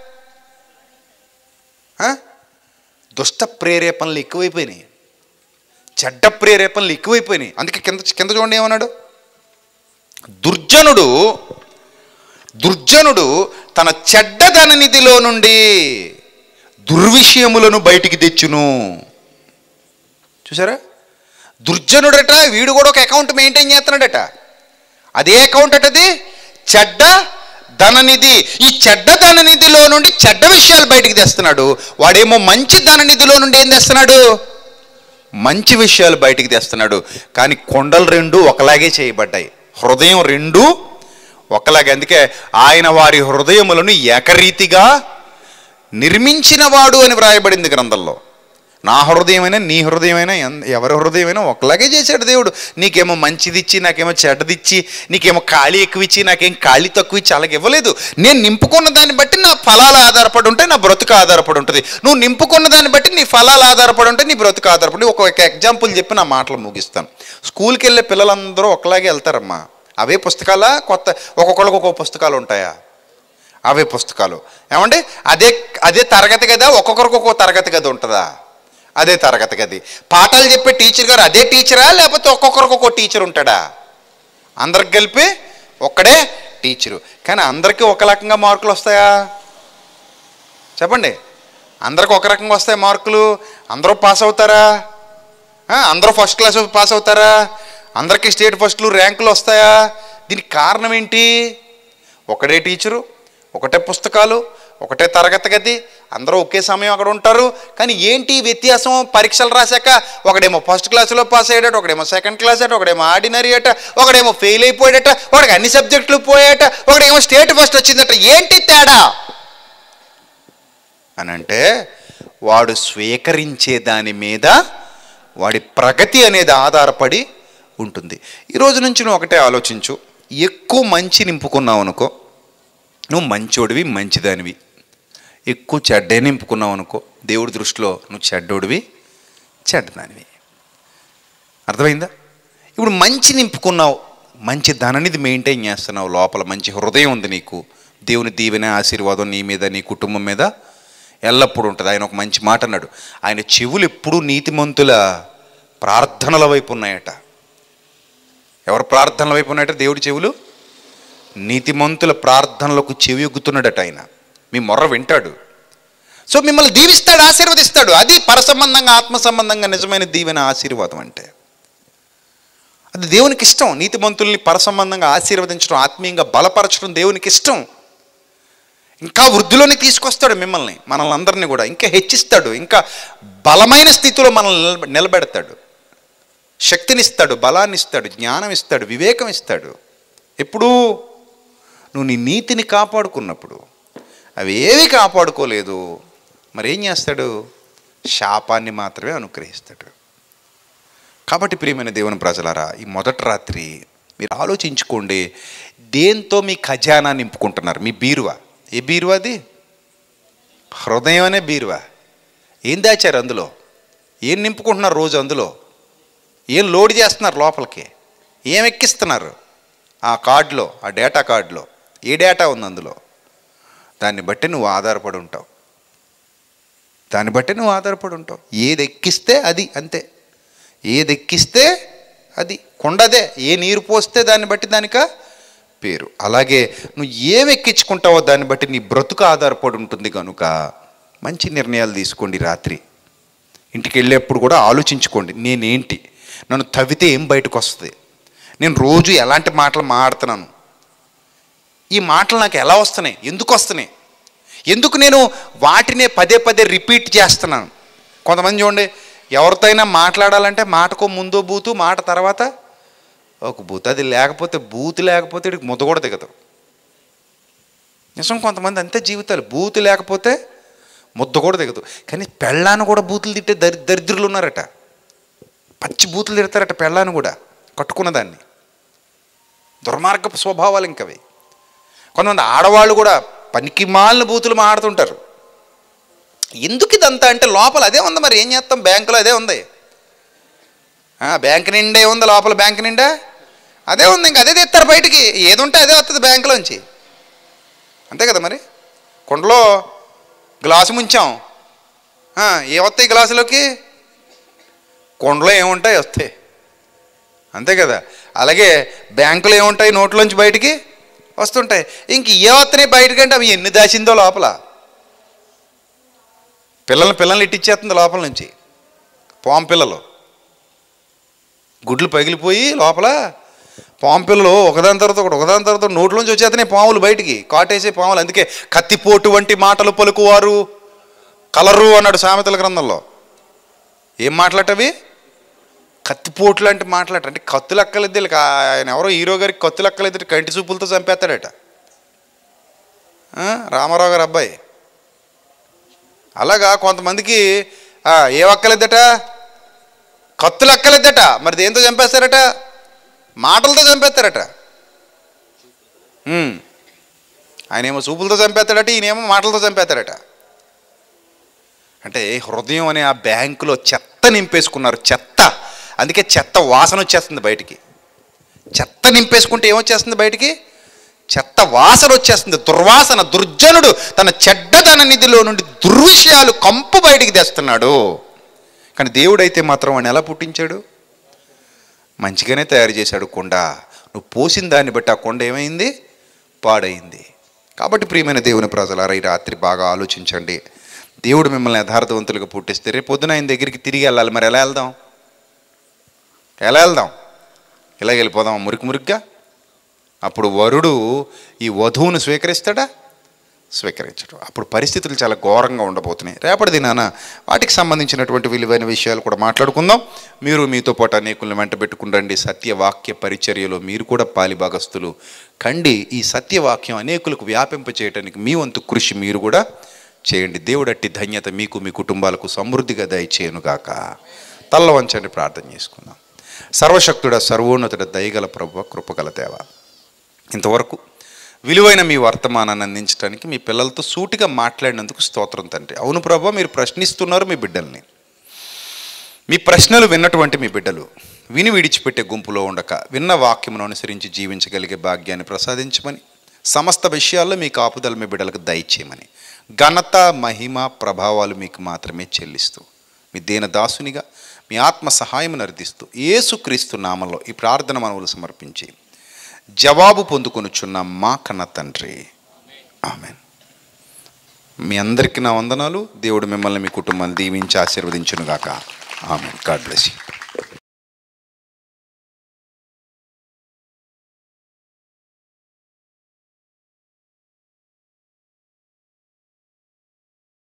ఆ? దుష్ట ప్రేరేపణలు ఎక్కువైపోయినాయి చెడ్డ ప్రేరేపణలు ఎక్కువైపోయినాయి అందుకే కింద కింద చూడండి ఏమన్నాడు దుర్జనుడు దుర్జనుడు తన చెడ్డదన నిధిలో నుండి దుర్విషయములను బయటికి తెచ్చును చూసారా దుర్జనుడట వీడు కూడా ఒక అకౌంట్ మెయింటైన్ చేస్తున్నాడట అదే అకౌంట్ అటది చెడ్డ ధననిధి ఈ చెడ్డ ధననిధిలో నుండి చెడ్డ విషయాలు బయటికి తెస్తున్నాడు వాడేమో మంచి ధననిధిలో నుండి ఏం తెస్తున్నాడు మంచి విషయాలు బయటికి తెస్తున్నాడు కానీ కొండలు రెండు ఒకలాగే చేయబడ్డాయి హృదయం రెండు ఒకలాగే అందుకే ఆయన వారి హృదయములను ఏకరీతిగా నిర్మించినవాడు అని వ్రాయబడింది గ్రంథంలో నా హృదయమైనా నీ హృదయమైనా ఎన్- ఎవరి హృదయమైనా ఒకలాగే చేశాడు దేవుడు నీకేమో మంచిది ఇచ్చి నాకేమో చెడ్డది ఇచ్చి నీకేమో ఖాళీ ఎక్కువ ఇచ్చి నాకేం ఖాళీ తక్కువ ఇచ్చి అలాగే ఇవ్వలేదు నేను నింపుకున్న దాన్ని బట్టి నా ఫలాలు ఆధారపడి ఉంటాయి నా బ్రతుకు ఆధారపడి ఉంటుంది నువ్వు నింపుకున్న దాన్ని బట్టి నీ ఫలాలు ఆధారపడి ఉంటాయి నీ బ్రతుకు ఆధారపడి ఒక ఒక ఎగ్జాంపుల్ చెప్పి నా మాటలు ముగిస్తాను స్కూల్కి వెళ్ళే పిల్లలందరూ ఒకలాగే వెళ్తారమ్మా అవే పుస్తకాలా కొత్త ఒక్కొక్కరికి ఒక్కొక్క పుస్తకాలు ఉంటాయా అవే పుస్తకాలు ఏమండి అదే అదే తరగతి కదా ఒక్కొక్కరికి ఒక్కొక్క తరగతి గది ఉంటుందా అదే తరగతి గది పాఠాలు చెప్పే టీచర్ గారు అదే టీచరా లేకపోతే ఒక్కొక్కరికి ఒక్కొక్క టీచర్ ఉంటాడా అందరికి కలిపి ఒక్కడే టీచరు కానీ అందరికీ ఒక రకంగా మార్కులు వస్తాయా చెప్పండి అందరికి ఒక రకంగా వస్తాయి మార్కులు అందరూ పాస్ అవుతారా ఆ, అందరూ ఫస్ట్ క్లాస్ పాస్ అవుతారా అందరికీ స్టేట్ ఫస్ట్లు ర్యాంకులు వస్తాయా దీనికి కారణం ఏంటి ఒకటే టీచరు ఒకటే పుస్తకాలు ఒకటే తరగతి గది అందరూ ఒకే సమయం అక్కడ ఉంటారు కానీ ఏంటి వ్యత్యాసం పరీక్షలు రాశాక ఒకడేమో ఫస్ట్ క్లాసులో పాస్ అయ్యాడట ఒకడేమో సెకండ్ క్లాస్ అట ఒకడేమో ఆర్డినరీ అట ఒకడేమో ఫెయిల్ అయిపోయాడట ఒకడికి అన్ని సబ్జెక్టులు పోయాట ఒకడేమో స్టేట్ ఫస్ట్ వచ్చిందట ఏంటి తేడా అని అంటే వాడు స్వీకరించే దాని మీద వాడి ప్రగతి అనేది ఆధారపడి ఉంటుంది ఈ రోజు నుంచి నువ్వు ఒకటే ఆలోచించు ఎక్కువ మంచి నింపుకున్నావు అనుకో నువ్వు మంచోడివి మంచిదానివి ఎక్కువ చెడ్డే నింపుకున్నావు అనుకో దేవుడి దృష్టిలో నువ్వు చెడ్డోడివి చెడ్డదానివి అర్థమైందా ఇప్పుడు మంచి నింపుకున్నావు మంచి ధననిది మెయింటైన్ చేస్తున్నావు లోపల మంచి హృదయం ఉంది నీకు దేవుని దీవెన ఆశీర్వాదం నీ మీద నీ కుటుంబం మీద ఎల్లప్పుడూ ఉంటుంది ఆయన ఒక మంచి మాట అన్నాడు ఆయన చెవులు ఎప్పుడూ నీతిమంతుల ప్రార్థనల వైపు ఉన్నాయట ఎవరు ప్రార్థనల వైపు ఉన్నాయట దేవుడి చెవులు నీతిమంతుల ప్రార్థనలకు చెవి ఎగ్గుతున్నాడట ఆయన మీ మొర్ర వింటాడు సో మిమ్మల్ని దీవిస్తాడు ఆశీర్వదిస్తాడు అది పరసంబంధంగా ఆత్మ సంబంధంగా నిజమైన దీవెన ఆశీర్వాదం అంటే అది దేవునికి ఇష్టం నీతిమంతుల్ని పరసంబంధంగా ఆశీర్వదించడం ఆత్మీయంగా బలపరచడం దేవునికి ఇష్టం ఇంకా వృద్ధిలోకి తీసుకొస్తాడు మిమ్మల్ని మనల్ని అందరినీ కూడా ఇంకా హెచ్చిస్తాడు ఇంకా బలమైన స్థితిలో మనల్ని నిలబ- నిలబెడతాడు శక్తినిస్తాడు బలాన్ని ఇస్తాడు జ్ఞానం ఇస్తాడు వివేకం ఇస్తాడు ఎప్పుడు నువ్వు నీ నీతిని కాపాడుకున్నప్పుడు అవి ఏవి కాపాడుకోలేదు మరి ఏం చేస్తాడు శాపాన్ని మాత్రమే అనుగ్రహిస్తాడు కాబట్టి ప్రియమైన దేవుని ప్రజలారా ఈ మొదటి రాత్రి మీరు ఆలోచించుకోండి దేంతో మీ ఖజానా నింపుకుంటున్నారు మీ బీరువా ఏ బీరువా అది హృదయం అనే బీరువా ఏం దాచారు అందులో ఏం నింపుకుంటున్నారు రోజు అందులో ఏం లోడ్ చేస్తున్నారు లోపలికి ఏం ఎక్కిస్తున్నారు ఆ కార్డులో ఆ డేటా కార్డులో ఏ డేటా ఉంది అందులో దాన్ని బట్టి నువ్వు ఆధారపడి ఉంటావు దాన్ని బట్టి నువ్వు ఆధారపడి ఉంటావు ఏది ఎక్కిస్తే అది అంతే ఏది ఎక్కిస్తే అది కొండదే ఏ నీరు పోస్తే దాన్ని బట్టి దానిక పేరు అలాగే నువ్వు ఏం ఎక్కించుకుంటావో దాన్ని బట్టి నీ బ్రతుకు ఆధారపడి ఉంటుంది కనుక మంచి నిర్ణయాలు తీసుకోండి రాత్రి ఇంటికి వెళ్ళేప్పుడు కూడా ఆలోచించుకోండి నేనేంటి నన్ను తవ్వితే ఏం బయటకు వస్తుంది నేను రోజు ఎలాంటి మాటలు మాడుతున్నాను ఈ మాటలు నాకు ఎలా వస్తున్నాయి ఎందుకు వస్తున్నాయి ఎందుకు నేను వాటినే పదే పదే రిపీట్ చేస్తున్నాను కొంతమంది చూడండి ఎవరితో అయినా మాట్లాడాలంటే మాటకు ముందో బూతు మాట తర్వాత ఒక బూత్ అది లేకపోతే బూత్ లేకపోతే వీడికి ముద్ద కూడా దిగదు నిజం కొంతమంది అంతే జీవితాలు బూత్ లేకపోతే ముద్ద కూడా దిగదు కానీ పెళ్ళాన్ని కూడా బూతులు తిట్టే దరి దరిద్రులు ఉన్నారట పచ్చి బూతులు తిడతారట పెళ్ళాన్ని కూడా కట్టుకున్న దాన్ని దుర్మార్గపు స్వభావాలు ఇంకవి కొంతమంది ఆడవాళ్ళు కూడా పనికి మాలిన బూతులు మాడుతుంటారు ఎందుకు ఇదంతా అంటే లోపల అదే ఉంది మరి ఏం చేస్తాం బ్యాంకులో అదే ఉంది ఆ, బ్యాంక్ నిండా ఏముంది లోపల బ్యాంక్ నిండా అదే ఉంది ఇంక అదే తెస్తారు బయటికి ఏది ఉంటే అదే వస్తుంది బ్యాంకులోంచి అంతే కదా మరి కుండలో గ్లాసు ముంచాం ఆ, ఏ వస్తాయి గ్లాసులోకి కుండలో ఏముంటాయి వస్తాయి అంతే కదా అలాగే బ్యాంకులో ఏముంటాయి నోట్లోంచి బయటికి వస్తుంటాయి ఇంక ఏ వస్తున్నాయి బయటకంటే అవి ఎన్ని దాచిందో లోపల పిల్లల్ని పిల్లల్ని ఇట్టిచ్చేస్తుంది లోపల నుంచి పాము పిల్లలు గుడ్లు పగిలిపోయి లోపల పాము పిల్లలు ఒకదాని తర్వాత ఒకటి ఒకదాని తర్వాత ఒకటి నోట్లోంచి వచ్చేస్తున్నాయి పాములు బయటికి కాటేసే పాములు అందుకే కత్తిపోటు వంటి మాటలు పలుకువారు కలరు అన్నాడు సామెతల గ్రంథంలో ఏం మాట్లాడటవి కత్తిపోటు లాంటి మాట్లాడట అంటే కత్తులు అక్కలేదు వీళ్ళకి ఆయన ఎవరో హీరో గారికి కత్తులు అక్కలేదు కంటి చూపులతో చంపేస్తాడట ఆ, రామారావు గారు అబ్బాయి అలాగా కొంతమందికి ఆ, ఏం అక్కలేదట కత్తులు అక్కలేదట మరి దేంతో చంపేస్తారట మాటలతో చంపేస్తారట ఉమ్. ఆయనేమో చూపులతో చంపేస్తాడట ఈయనేమో మాటలతో చంపేస్తాడట అంటే హృదయం అనే ఆ బ్యాంకులో చెత్త నింపేసుకున్నారు చెత్త అందుకే చెత్త వాసన వచ్చేస్తుంది బయటికి చెత్త నింపేసుకుంటే ఏమొచ్చేస్తుంది బయటికి చెత్త వాసన వచ్చేస్తుంది దుర్వాసన దుర్జనుడు తన చెడ్డదన నిధిలో నుండి దుర్విషయాలు కంపు బయటికి తెస్తున్నాడు కానీ దేవుడైతే మాత్రం వాడిని ఎలా పుట్టించాడు మంచిగానే తయారు చేశాడు కొండ నువ్వు పోసిన దాన్ని బట్టి ఆ కొండ ఏమైంది పాడైంది కాబట్టి ప్రియమైన దేవుని ప్రజలారా ఈ రాత్రి బాగా ఆలోచించండి దేవుడు మిమ్మల్ని యథార్థవంతులుగా పుట్టిస్తే రేపు పొద్దున ఆయన దగ్గరికి తిరిగి వెళ్ళాలి మరి ఎలా వెళ్దాం ఎలా వెళ్దాం ఇలా వెళ్ళిపోదాం మురికి మురిగ్గా అప్పుడు వరుడు ఈ వధువును స్వీకరిస్తాడా స్వీకరించడు అప్పుడు పరిస్థితులు చాలా ఘోరంగా ఉండబోతున్నాయి రేపటి దినాన వాటికి సంబంధించినటువంటి విలువైన విషయాలు కూడా మాట్లాడుకుందాం మీరు మీతో పాటు అనేకులను వెంట పెట్టుకుండండి సత్యవాక్య పరిచర్యలో మీరు కూడా పాలిభాగస్తులు కండి ఈ సత్యవాక్యం అనేకులకు వ్యాపింప చేయడానికి మీ వంతు కృషి మీరు కూడా చేయండి దేవుడట్టి ధన్యత మీకు మీ కుటుంబాలకు సమృద్ధిగా దయచేయనుగాక తల్ల వంచండి ప్రార్థన చేసుకుందాం సర్వశక్తుడ సర్వోన్నతుడ దయగల ప్రభు కృపగల దేవ ఇంతవరకు విలువైన మీ వర్తమానాన్ని అందించడానికి మీ పిల్లలతో సూటిగా మాట్లాడినందుకు స్తోత్రం తండ్రి అవును ప్రభు మీరు ప్రశ్నిస్తున్నారు మీ బిడ్డల్ని మీ ప్రశ్నలు విన్నటువంటి మీ బిడ్డలు విని విడిచిపెట్టే గుంపులో ఉండక విన్న వాక్యమును అనుసరించి జీవించగలిగే భాగ్యాన్ని ప్రసాదించమని సమస్త విషయాల్లో మీ కాపుదల మీ బిడ్డలకు దయచేయమని ఘనత మహిమ ప్రభావాలు మీకు మాత్రమే చెల్లిస్తూ మీ దీన దాసునిగా మీ ఆత్మ సహాయం అర్థిస్తూ యేసుక్రీస్తు నామంలో ఈ ప్రార్థన మనవులు సమర్పించి జవాబు పొందుకొనుచున్న మా కన్న తండ్రి ఆమెన్ మీ అందరికీ నా వందనాలు దేవుడు మిమ్మల్ని మీ కుటుంబాన్ని దీవించి ఆశీర్వదించునుగాక ఆమెన్ గాడ్ బ్లెస్ యూ